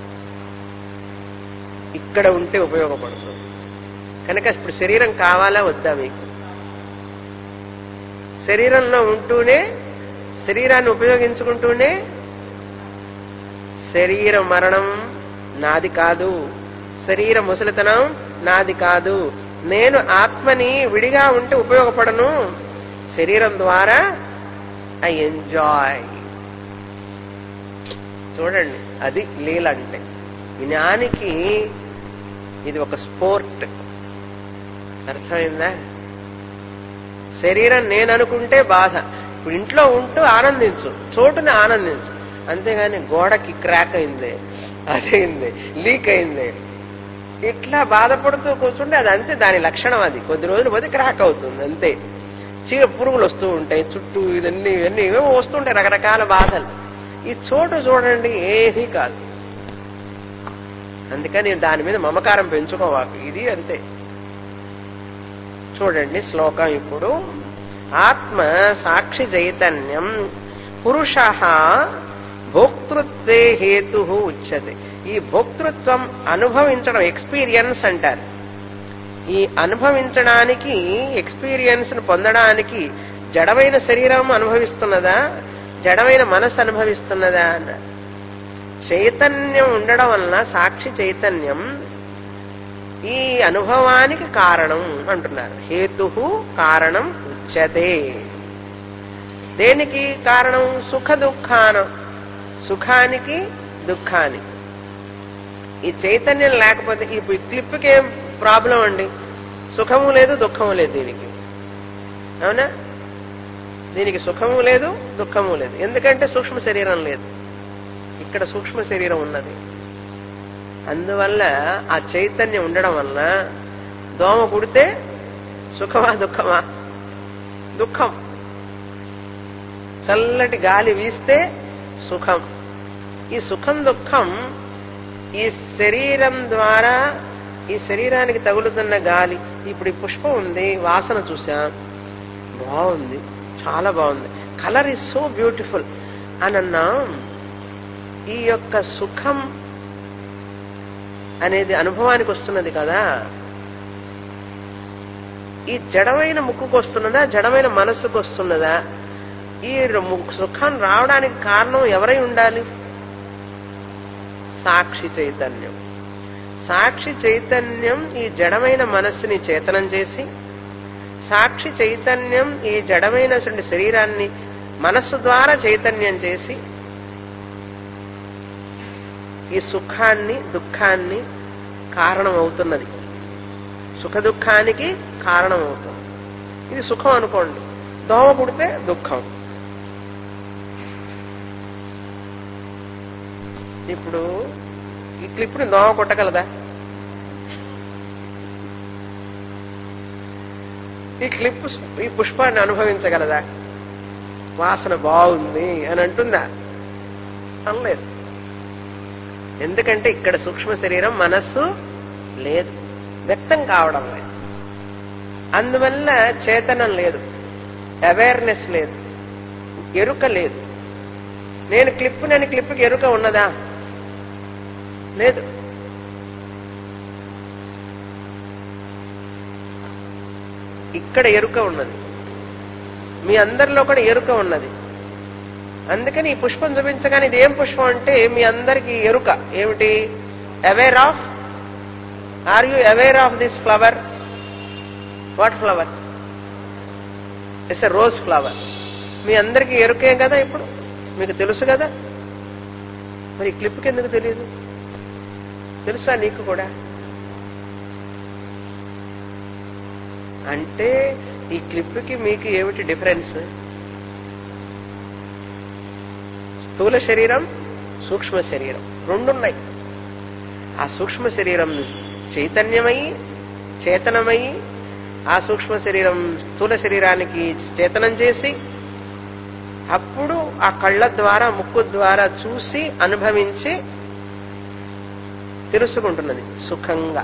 S1: ఇక్కడ ఉంటే ఉపయోగపడుతుంది కనుక ఇప్పుడు శరీరం కావాలా వద్దా మీకు శరీరంలో ఉంటూనే శరీరాన్ని ఉపయోగించుకుంటూనే శరీర మరణం నాది కాదు శరీర ముసలితనం నాది కాదు నేను ఆత్మని విడిగా ఉంటే ఉపయోగపడను శరీరం ద్వారా ఐ ఎంజాయ్ చూడండి అది లీల అంటే జ్ఞానికి ఇది ఒక స్పోర్ట్ అర్థమైందా శరీరం నేను అనుకుంటే బాధ ఇప్పుడు ఇంట్లో ఉంటూ ఆనందించు చోటుని ఆనందించు అంతేగాని గోడకి క్రాక్ అయింది అదైంది లీక్ అయింది ఇట్లా బాధపడుతూ కూర్చుంటే అది అంతే దాని లక్షణం అది కొద్ది రోజులు పోతే క్రాక్ అవుతుంది అంతే చీర పురుగులు వస్తూ ఉంటాయి చుట్టూ ఇవన్నీ ఇవన్నీ ఏవో వస్తుంటాయి రకరకాల బాధలు ఈ చోటు చూడండి ఏమీ కాదు అందుకని దాని మీద మమకారం పెంచుకోవాలి ఇది అంతే చూడండి శ్లోకం ఇప్పుడు ఆత్మ సాక్షి చైతన్యం పురుష భోక్తృత్వే హేతు ఉచ్యతే ఈ భోక్తృత్వం అనుభవించడం ఎక్స్పీరియన్స్ అంటారు ఈ అనుభవించడానికి ఎక్స్పీరియన్స్ ను పొందడానికి జడమైన శరీరం అనుభవిస్తున్నదా జడమైన మనసు అనుభవిస్తున్నదా అన్నారు చైతన్యం ఉండడం వలన సాక్షి చైతన్యం ఈ అనుభవానికి కారణం అంటున్నారు హేతు కారణం ఉచ్యతే దేనికి కారణం సుఖ దుఃఖానం సుఖానికి దుఃఖానికి ఈ చైతన్యం లేకపోతే ఈ క్లిప్కి ఏం ప్రాబ్లం అండి సుఖము లేదు దుఃఖము లేదు దీనికి అవునా దీనికి సుఖము లేదు దుఃఖము లేదు ఎందుకంటే సూక్ష్మ శరీరం లేదు ఇక్కడ సూక్ష్మ శరీరం ఉన్నది అందువల్ల ఆ చైతన్యం ఉండడం వలన దోమ కుడితే సుఖమా దుఃఖమా దుఃఖం చల్లటి గాలి వీస్తే సుఖం ఈ సుఖం దుఃఖం ఈ శరీరం ద్వారా ఈ శరీరానికి తగులుతున్న గాలి ఇప్పుడు ఈ పుష్పం ఉంది వాసన చూసాం బాగుంది చాలా బాగుంది కలర్ ఇస్ సో బ్యూటిఫుల్ అని అన్నాం ఈ యొక్క సుఖం అనేది అనుభవానికి వస్తున్నది కదా ఈ జడమైన ముక్కుకు వస్తున్నదా జడమైన మనస్సుకు వస్తున్నదా ఈ ము- సుఖం రావడానికి కారణం ఎవరై ఉండాలి సాక్షి చైతన్యం సాక్షి చైతన్యం ఈ జడమైన మనస్సుని చేతనం చేసి సాక్షి చైతన్యం ఈ జడమైన శరీరాన్ని మనస్సు ద్వారా చైతన్యం చేసి ఈ సుఖాన్ని దుఃఖాన్ని కారణం అవుతున్నది సుఖ దుఃఖానికి కారణం అవుతుంది ఇది సుఖం అనుకోండి దోమ పుడితే దుఃఖం ఇప్పుడు ఈ క్లిప్ని దోమ కొట్టగలదా ఈ క్లిప్ ఈ పుష్పాన్ని అనుభవించగలదా వాసన బాగుంది అని అంటుందా అనలేదు ఎందుకంటే ఇక్కడ సూక్ష్మ శరీరం మనస్సు లేదు వ్యక్తం కావడం లేదు అందువల్ల చేతనం లేదు అవేర్నెస్ లేదు ఎరుక లేదు నేను క్లిప్ నేను క్లిప్కి ఎరుక ఉన్నదా లేదు ఇక్కడ ఎరుక ఉన్నది మీ అందరిలో కూడా ఎరుక ఉన్నది అందుకని ఈ పుష్పం చూపించగానే ఇది ఏం పుష్పం అంటే మీ అందరికి ఎరుక ఏమిటి aware of are you aware of this flower what flower it's a rose flower మీ అందరికి ఎరుకే కదా ఇప్పుడు మీకు తెలుసు కదా మరి ఈ క్లిప్కి ఎందుకు తెలియదు తెలుసా నీకు కూడా అంటే ఈ క్లిప్కి మీకు ఏమిటి డిఫరెన్స్ స్థూల శరీరం సూక్ష్మ శరీరం రెండున్నాయి ఆ సూక్ష్మ శరీరం చైతన్యమై చేతనమై ఆ సూక్ష్మ శరీరం స్థూల శరీరానికి చేతనం చేసి అప్పుడు ఆ కళ్ళ ద్వారా ముక్కు ద్వారా చూసి అనుభవించి తెలుసుకుంటున్నది సుఖంగా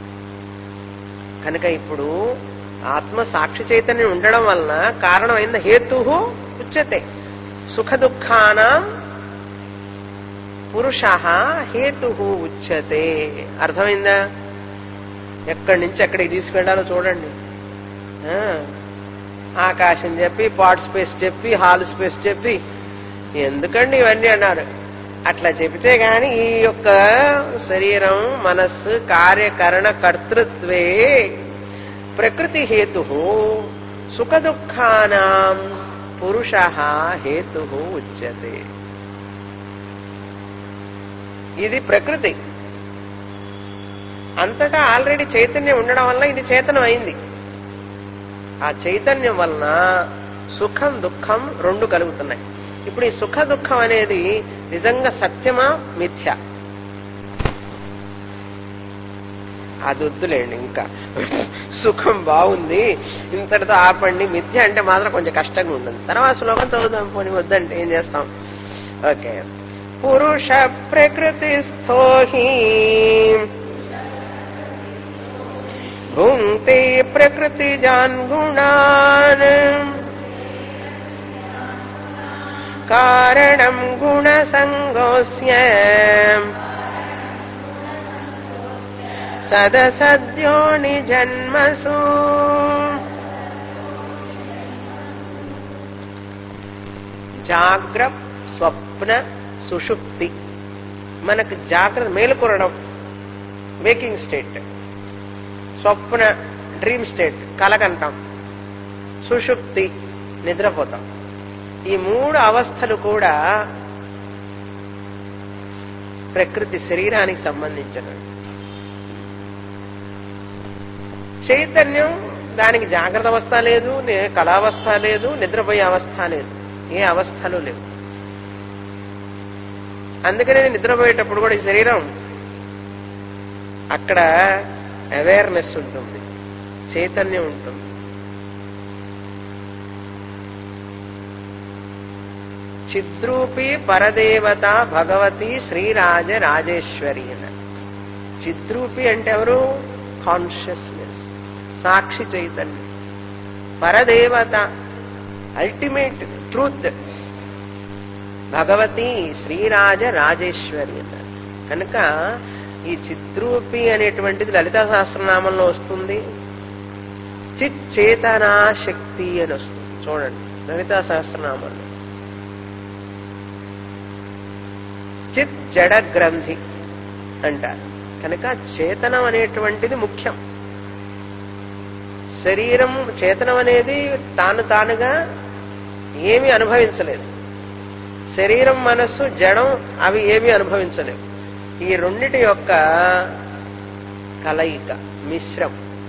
S1: కనుక ఇప్పుడు ఆత్మ సాక్షి చైతన్యం ఉండడం వలన కారణమైన హేతు ఉచ్యతే సుఖ దుఃఖానం పురుష హేతు ఉచ్యతే అర్థమైందా ఎక్కడి నుంచి ఎక్కడికి తీసుకెళ్లాలో చూడండి ఆ, ఆకాశం చెప్పి పాట్ స్పేస్ చెప్పి హాల్ స్పేస్ చెప్పి ఎందుకండి ఇవన్నీ అన్నారు అట్లా చెబితే గాని ఈ యొక్క శరీరం మనస్సు కార్యకరణ కర్తృత్వే ప్రకృతి హేతు సుఖ దుఃఖానాం పురుష హేతు ఉచ్యతే ఇది ప్రకృతి అంతటా ఆల్రెడీ చైతన్యం ఉండడం వల్ల ఇది చేతనం అయింది ఆ చైతన్యం వలన సుఖం దుఃఖం రెండు కలుగుతున్నాయి ఇప్పుడు ఈ సుఖ దుఃఖం అనేది నిజంగా సత్యమా మిథ్య అది వద్దులేండి ఇంకా సుఖం బాగుంది ఇంతటితో ఆపండి మిథ్య అంటే మాత్రం కొంచెం కష్టంగా ఉంటుంది తర్వాత శ్లోకం చదువుదాం పోనీ వద్దంటే ఏం చేస్తాం ఓకే పురుష ప్రకృతిస్థో హి భుంక్తే ప్రకృతిజాన్ గుణాన్ కారణం గుణసంగోస్య సదసద్యోని జన్మసు జాగ్ర స్వప్న సుషుప్తి మనకు జాగ్రత్త మేలుకొనడం వేకింగ్ స్టేట్ స్వప్న డ్రీమ్ స్టేట్ కలకంటాం సుషుప్తి నిద్రపోతాం ఈ మూడు అవస్థలు కూడా ప్రకృతి శరీరానికి సంబంధించినవి చైతన్యం దానికి జాగ్రత్త అవస్థ లేదు నే- కళావస్థ లేదు నిద్రపోయే అవస్థ లేదు ఏ అవస్థలు లేవు అందుకనే నిద్రపోయేటప్పుడు కూడా ఈ శరీరం అక్కడ అవేర్నెస్ ఉంటుంది చైతన్యం ఉంటుంది చిద్రూపి పరదేవత భగవతి శ్రీరాజ రాజేశ్వరి అని చిద్రూపి అంటే ఎవరు కాన్షియస్నెస్ సాక్షి చైతన్యం పరదేవత ultimate truth Bhagavati Shri Rajarajeshwari అన్నారు కనుక ఈ చిద్రూపి అనేటువంటిది లలితా సహస్రనామంలో వస్తుంది చిత్ చేతనా శక్తి అని వస్తుంది చూడండి లలితా సహస్రనామంలో చిత్ జడ గ్రంథి అంటారు కనుక చేతనం అనేటువంటిది ముఖ్యం శరీరం చేతనం అనేది తాను తానుగా ఏమీ అనుభవించలేదు శరీరం మనస్సు జడం అవి ఏమీ అనుభవించలేవు ఈ రెండిటి యొక్క కలయిక మిశ్రం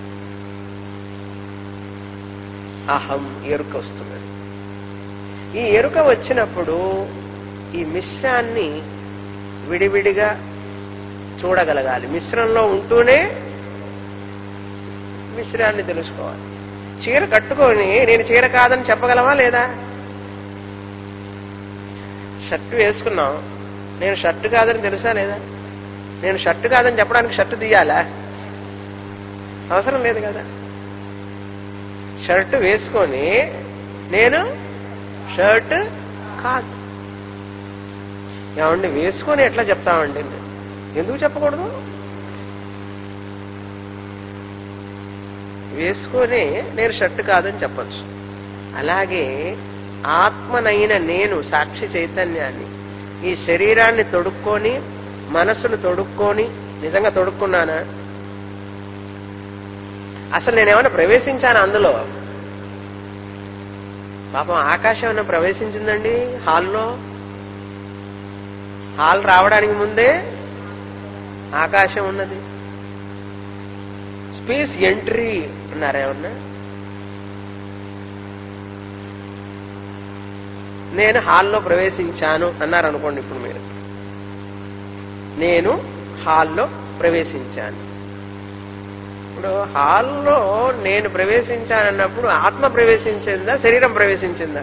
S1: అహం ఎరుక వస్తున్నది ఈ ఎరుక వచ్చినప్పుడు ఈ మిశ్రాన్ని విడివిడిగా చూడగలగాలి మిశ్రంలో ఉంటూనే మిశ్రాన్ని తెలుసుకోవాలి చీర కట్టుకొని నేను చీర కాదని చెప్పగలవా లేదా షర్టు వేసుకున్నాం నేను షర్టు కాదని తెలుసా లేదా నేను షర్టు కాదని చెప్పడానికి షర్టు తీయాలా అవసరం లేదు కదా షర్టు వేసుకొని నేను షర్ట్ కాదు ఏమండి వేసుకొని ఎట్లా చెప్తామండి ఎందుకు చెప్పకూడదు వేసుకొని నేను షర్ట్ కాదని చెప్పచ్చు అలాగే ఆత్మనైన నేను సాక్షి చైతన్యాన్ని ఈ శరీరాన్ని తొడుక్కొని మనసును తొడుక్కొని నిజంగా తొడుక్కున్నానా అసలు నేనేమైనా ప్రవేశించాను అందులో పాపం ఆకాశం ఏమైనా ప్రవేశించిందండి హాల్లో హాల్ రావడానికి ముందే ఆకాశం ఉన్నది స్పేస్ ఎంట్రీ అన్నారా ఏమన్నా నేను హాల్లో ప్రవేశించాను అన్నారు అనుకోండి ఇప్పుడు మీరు నేను హాల్లో ప్రవేశించాను ఇప్పుడు హాల్లో నేను ప్రవేశించానన్నప్పుడు ఆత్మ ప్రవేశించిందా శరీరం ప్రవేశించిందా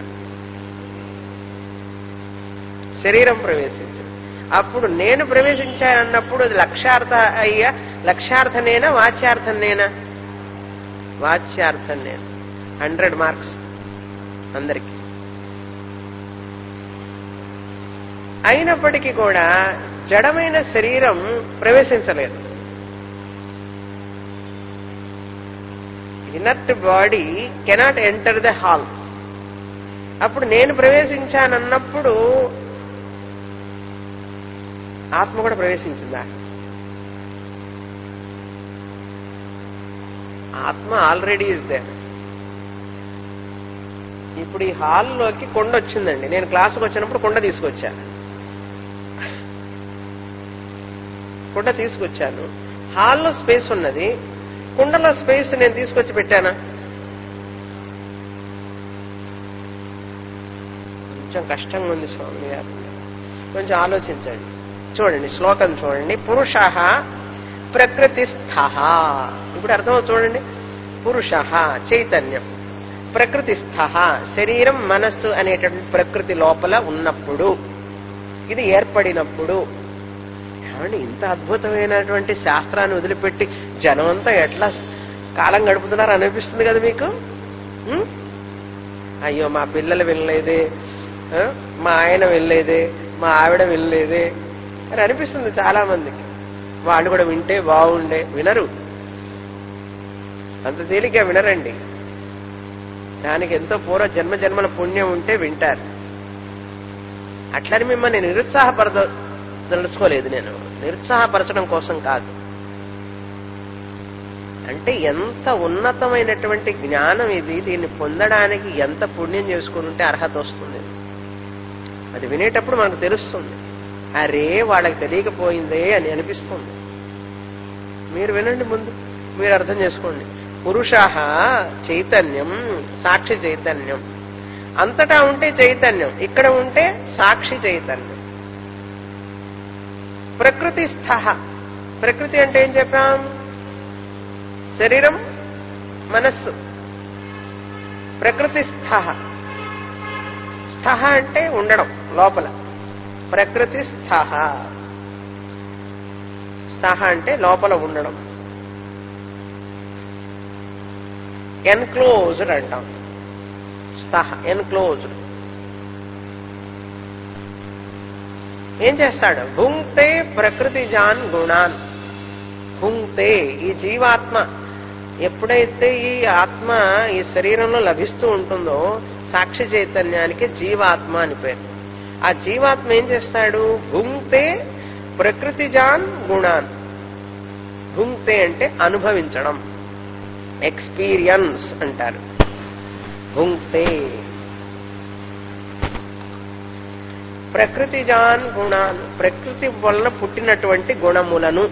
S1: శరీరం ప్రవేశించింది అప్పుడు నేను ప్రవేశించానన్నప్పుడు అది లక్ష్యార్థ అయ్యా లక్ష్యార్థనేనా వాచ్యార్థనేనా వాచ్యార్థం నేను హండ్రెడ్ మార్క్స్ అందరికి అయినప్పటికీ కూడా జడమైన శరీరం ప్రవేశించలేదు inert body cannot enter the hall అప్పుడు నేను ప్రవేశించానన్నప్పుడు ఆత్మ కూడా ప్రవేశించిందా ఆత్మ ఆల్రెడీ ఇస్ దేర్ ఇప్పుడు ఈ హాల్లోకి కొండ వచ్చిందండి నేను క్లాసుకు వచ్చినప్పుడు కొండ తీసుకొచ్చా కొండ తీసుకొచ్చాను హాల్లో స్పేస్ ఉన్నది కుండలో స్పేస్ నేను తీసుకొచ్చి పెట్టానా కొంచెం కష్టంగా ఉంది స్వామి గారు కొంచెం ఆలోచించండి చూడండి శ్లోకం చూడండి పురుష ప్రకృతిస్థ ఇప్పుడు అర్థం చూడండి పురుష చైతన్యం ప్రకృతిస్థ శరీరం మనస్సు అనేటటువంటి ప్రకృతి లోపల ఉన్నప్పుడు ఇది ఏర్పడినప్పుడు ఏమండి ఇంత అద్భుతమైనటువంటి శాస్త్రాన్ని వదిలిపెట్టి జనమంతా ఎట్లా కాలం గడుపుతున్నారు అనిపిస్తుంది కదా మీకు ఉం? అయ్యో మా పిల్లలు వినలేదే ఆ? మా ఆయన వినలేదే మా ఆవిడ వినలేదే అని అనిపిస్తుంది చాలా మందికి వాళ్ళు కూడా వింటే బాగుండే వినరు అంత తేలిక వినరండి దానికి ఎంతో పూర్వ జన్మ జన్మల పుణ్యం ఉంటే వింటారు అట్లని మిమ్మల్ని నిరుత్సాహపరద తెలుసుకోలేదు నేను నిరుత్సాహపరచడం కోసం కాదు అంటే ఎంత ఉన్నతమైనటువంటి జ్ఞానం ఇది దీన్ని పొందడానికి ఎంత పుణ్యం చేసుకుని ఉంటే అర్హత వస్తుంది అది వినేటప్పుడు మనకు తెలుస్తుంది అరే వాళ్ళకి తెలియకపోయిందే అని అనిపిస్తుంది మీరు వినండి ముందు మీరు అర్థం చేసుకోండి పురుష చైతన్యం సాక్షి చైతన్యం అంతటా ఉంటే చైతన్యం ఇక్కడ ఉంటే సాక్షి చైతన్యం ప్రకృతి స్థ ప్రకృతి అంటే ఏం చెప్పాం శరీరం మనస్సు ప్రకృతి స్థ స్థ అంటే ఉండడం లోపల ప్రకృతి స్థ స్థ అంటే లోపల ఉండడం ఎన్క్లోజ్డ్ అంటాం స్థ ఎన్క్లోజ్డ్ ఏం చేస్తాడు భుంక్తే ప్రకృతి జాన్ గుణాన్ భుంక్తే ఈ జీవాత్మ ఎప్పుడైతే ఈ ఆత్మ ఈ శరీరంలో లభిస్తూ ఉంటుందో సాక్షి చైతన్యానికి జీవాత్మ అని పేరు ఆ జీవాత్మ ఏం చేస్తాడు భుంక్తే ప్రకృతి జాన్ గుణాన్ భుంక్తే అంటే అనుభవించడం ఎక్స్పీరియన్స్ అంటారు భుంక్తే ప్రకృతి జాన్ గుణాన్ ప్రకృతి వలన పుట్టినటువంటి గుణములను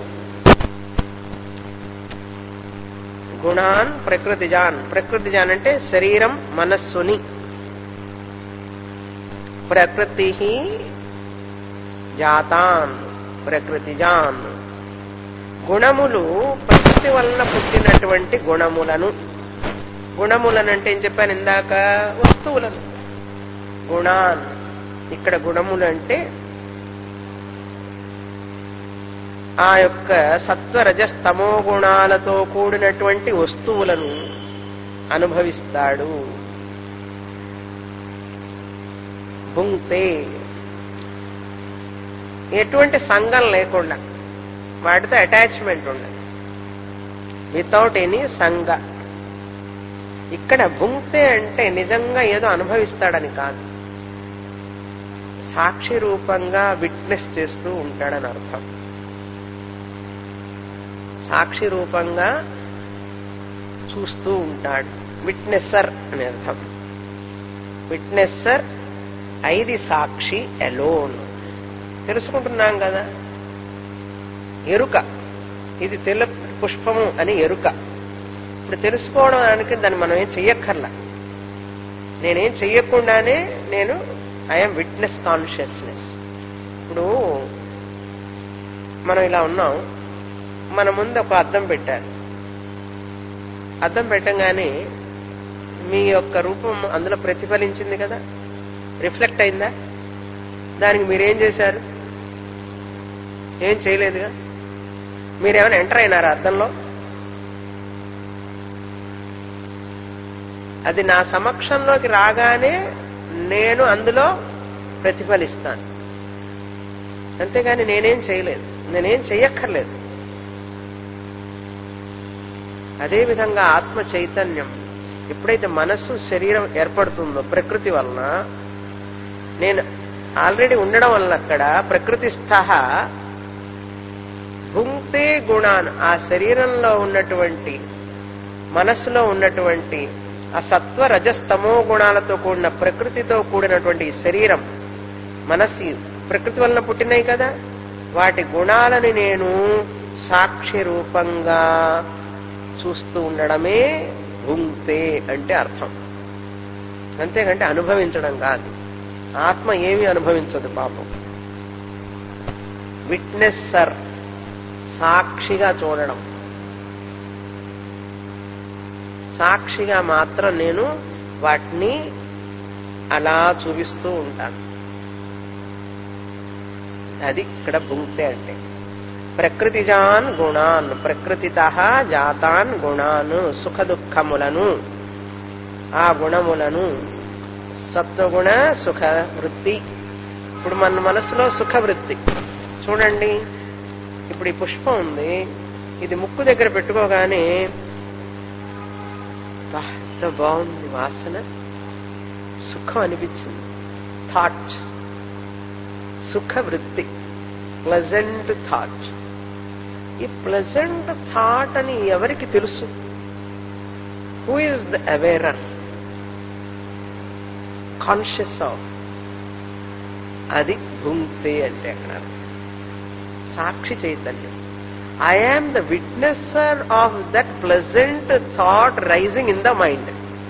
S1: గుణాన్ ప్రకృతి జాన్ ప్రకృతి జాన్ అంటే శరీరం మనస్సుని ప్రకృతి జాతాన్ ప్రకృతిజాన్ గుణములు ప్రకృతి వలన పుట్టినటువంటి గుణములను గుణములను అంటే ఏం చెప్పాను ఇందాక వస్తువులను గుణాన్ ఇక్కడ గుణములు అంటే ఆ యొక్క సత్వరజస్తమో గుణాలతో కూడినటువంటి వస్తువులను అనుభవిస్తాడు భుంక్తే ఎటువంటి సంఘం లేకుండా వాటితో అటాచ్మెంట్ ఉండదు వితౌట్ ఎనీ సంఘ ఇక్కడ భుంక్తే అంటే నిజంగా ఏదో అనుభవిస్తాడని కాదు సాక్షి రూపంగా విట్నెస్ చేస్తూ ఉంటాడని అర్థం సాక్షి రూపంగా చూస్తూ ఉంటాడు విట్నెస్సర్ అని అర్థం విట్నెస్సర్ ఐది సాక్షి ఎలోన్ తెలుసుకుంటున్నాం కదా ఎరుక ఇది తెల్ల పుష్పము అని ఎరుక ఇప్పుడు తెలుసుకోవడానికి దాన్ని మనం ఏం చెయ్యక్కర్లా నేనేం చెయ్యకుండానే నేను ఐఎమ్ విట్నెస్ కాన్షియస్నెస్ ఇప్పుడు మనం ఇలా ఉన్నాం మన ముందు ఒక అద్దం పెట్టారు అద్దం పెట్టంగానే మీ యొక్క రూపం అందులో ప్రతిఫలించింది కదా రిఫ్లెక్ట్ అయిందా దానికి మీరేం చేశారు ఏం చేయలేదుగా మీరేమైనా ఎంటర్ అయినారా అద్దంలో అది నా సమక్షంలోకి రాగానే నేను అందులో ప్రతిఫలిస్తాను అంతేగాని నేనేం చేయలేదు నేనేం చెయ్యక్కర్లేదు అదేవిధంగా ఆత్మ చైతన్యం ఎప్పుడైతే మనస్సు శరీరం ఏర్పడుతుందో ప్రకృతి వలన నేను ఆల్రెడీ ఉండడం వలన అక్కడ ప్రకృతి స్థహ భుంక్తే గుణాన్ ఆ శరీరంలో ఉన్నటువంటి మనస్సులో ఉన్నటువంటి ఆ సత్వ రజస్తమో గుణాలతో కూడిన ప్రకృతితో కూడినటువంటి ఈ శరీరం మనస్సు ప్రకృతి వలన పుట్టినాయి కదా వాటి గుణాలని నేను సాక్షి రూపంగా చూస్తూ ఉండడమే భుంక్తే అంటే అర్థం అంతేకంటే అనుభవించడం కాదు ఆత్మ ఏమీ అనుభవించదు పాపం విట్నెస్సర్ సాక్షిగా చూడడం సాక్షిగా మాత్రం నేను వాటిని అలా చూపిస్తూ ఉంటాను అది ఇక్కడ భుంక్తే అంటే ప్రకృతిజాన్ గుణాన్ ప్రకృతిత జాతాన్ గుణాన్ సుఖ దుఃఖములను ఆ గుణములను సత్వగుణ సుఖ వృత్తి ఇప్పుడు మన మనసులో సుఖ వృత్తి చూడండి ఇప్పుడు ఈ పుష్పం ఉంది ఇది ముక్కు దగ్గర పెట్టుకోగానే "బా, ఎంత బాగుంది వాసన సుఖం అనిపించింది థాట్ సుఖ వృత్తి ప్లజెంట్ థాట్ ఈ ప్లజెంట్ థాట్ అని ఎవరికి తెలుసు who is the awarer conscious of అది భుంక్తే అంటే అక్కడ సాక్షి చైతన్యం I am the witnesser of that pleasant thought rising in the mind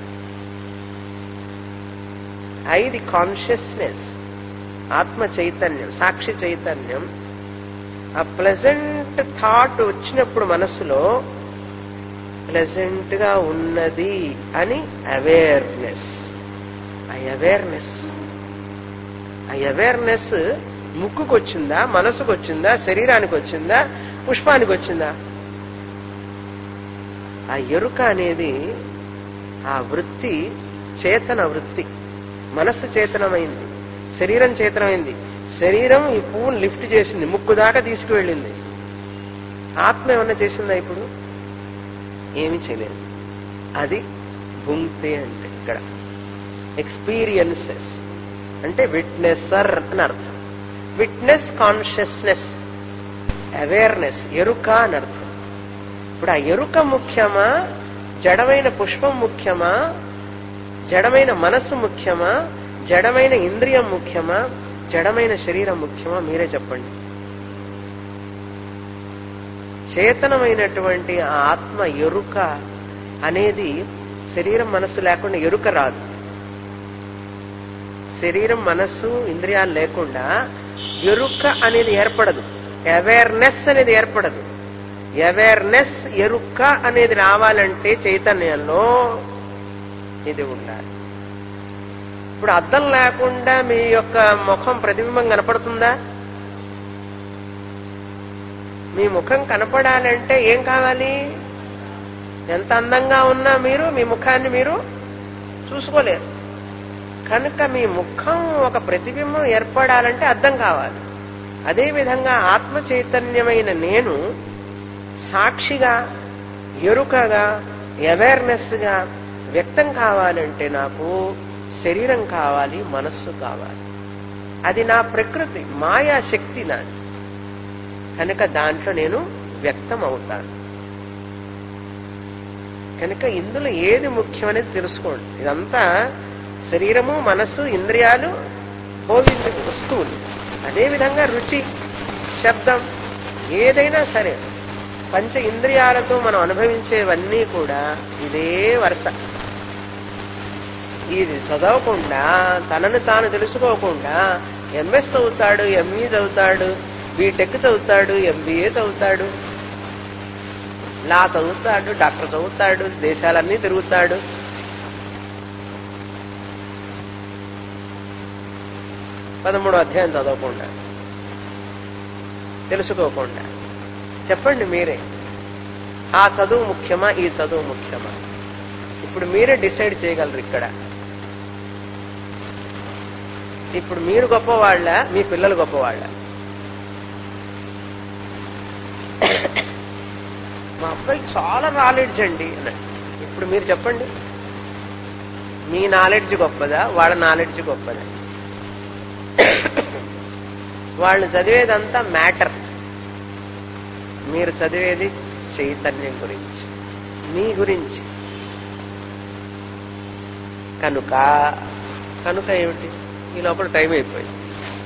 S1: I the consciousness ఆత్మ చైతన్యం సాక్షి చైతన్యం ఆ ప్లెజెంట్ థాట్ వచ్చినప్పుడు మనసులో ప్లెజెంట్ గా ఉన్నది అని అవేర్నెస్ ఆ అవేర్నెస్ ఆ అవేర్నెస్ ముక్కుకు వచ్చిందా మనసుకు వచ్చిందా శరీరానికి వచ్చిందా పుష్పానికి వచ్చిందా ఆ ఎరుక అనేది ఆ వృత్తి చేతన వృత్తి మనస్సు చేతనమైంది శరీరం చేతనమైంది శరీరం ఈ పువ్వును లిఫ్ట్ చేసింది ముక్కు దాకా తీసుకువెళ్ళింది ఆత్మ ఏమన్నా చేసిందా ఇప్పుడు ఏమీ చేయలేదు అది భుంక్తే అంటే ఇక్కడ ఎక్స్పీరియన్సెస్ అంటే విట్నెసర్ అని అర్థం విట్నెస్ కాన్షియస్నెస్ అవేర్నెస్ ఎరుక అని అర్థం ఇప్పుడు ఆ ఎరుక ముఖ్యమా జడమైన పుష్పం ముఖ్యమా జడమైన మనస్సు ముఖ్యమా జడమైన ఇంద్రియం ముఖ్యమా జడమైన శరీరం ముఖ్యమా మీరే చెప్పండి చేతనమైనటువంటి ఆ ఆత్మ ఎరుక అనేది శరీరం మనస్సు లేకుండా ఎరుక రాదు శరీరం మనస్సు ఇంద్రియాలు లేకుండా ఎరుక అనేది ఏర్పడదు అవేర్నెస్ అనేది ఏర్పడదు అవేర్నెస్ ఎరుక్క అనేది రావాలంటే చైతన్యంలో ఇది ఉండాలి ఇప్పుడు అద్దం లేకుండా మీ యొక్క ముఖం ప్రతిబింబం కనపడుతుందా మీ ముఖం కనపడాలంటే ఏం కావాలి ఎంత అందంగా ఉన్నా మీరు మీ ముఖాన్ని మీరు చూసుకోలేరు కనుక మీ ముఖం ఒక ప్రతిబింబం ఏర్పడాలంటే అర్థం కావాలి అదేవిధంగా ఆత్మ చైతన్యమైన నేను సాక్షిగా ఎరుకగా అవేర్నెస్ గా వ్యక్తం కావాలంటే నాకు శరీరం కావాలి మనస్సు కావాలి అది నా ప్రకృతి మాయా శక్తి నాది కనుక దాంట్లో నేను వ్యక్తం అవుతాను కనుక ఇందులో ఏది ముఖ్యమనేది తెలుసుకోండి ఇదంతా శరీరము మనస్సు ఇంద్రియాలు భోగించే వస్తువులు అదేవిధంగా రుచి శబ్దం ఏదైనా సరే పంచ ఇంద్రియాలతో మనం అనుభవించేవన్నీ కూడా ఇదే వరుస ఇది చదవకుండా తనను తాను తెలుసుకోకుండా ఎంఎస్ చదువుతాడు ఎంఈ చదువుతాడు బీటెక్ చదువుతాడు ఎంబీఏ చదువుతాడు లా చదువుతాడు డాక్టర్ చదువుతాడు దేశాలన్నీ తిరుగుతాడు పదమూడో అధ్యాయం చదవకుండా తెలుసుకోకుండా చెప్పండి మీరే ఆ చదువు ముఖ్యమా ఈ చదువు ముఖ్యమా ఇప్పుడు మీరే డిసైడ్ చేయగలరు ఇక్కడ ఇప్పుడు మీరు గొప్పవాళ్ళ మీ పిల్లలు గొప్పవాళ్ళ మా అబ్బాయికి చాలా నాలెడ్జ్ అండి అన్నాడు ఇప్పుడు మీరు చెప్పండి మీ నాలెడ్జ్ గొప్పదా వాళ్ళ నాలెడ్జ్ గొప్పదా వాళ్ళు చదివేదంతా మ్యాటర్ మీరు చదివేది చైతన్యం గురించి మీ గురించి కనుక కనుక ఏమిటి ఈ లోపల టైం అయిపోయింది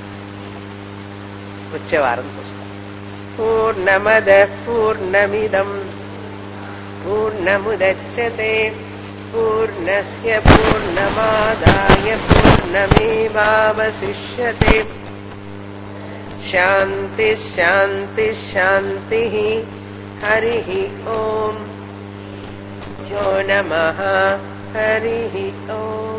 S1: వచ్చే వారం చూస్తాం పూర్ణమద పూర్ణమిదం పూర్ణముదచ్చతే పూర్ణస్య పూర్ణమాదాయ పూర్ణమేవావశిష్యతే శాంతి శాంతి శాంతి హరి ఓం యో నమ హరి ఓం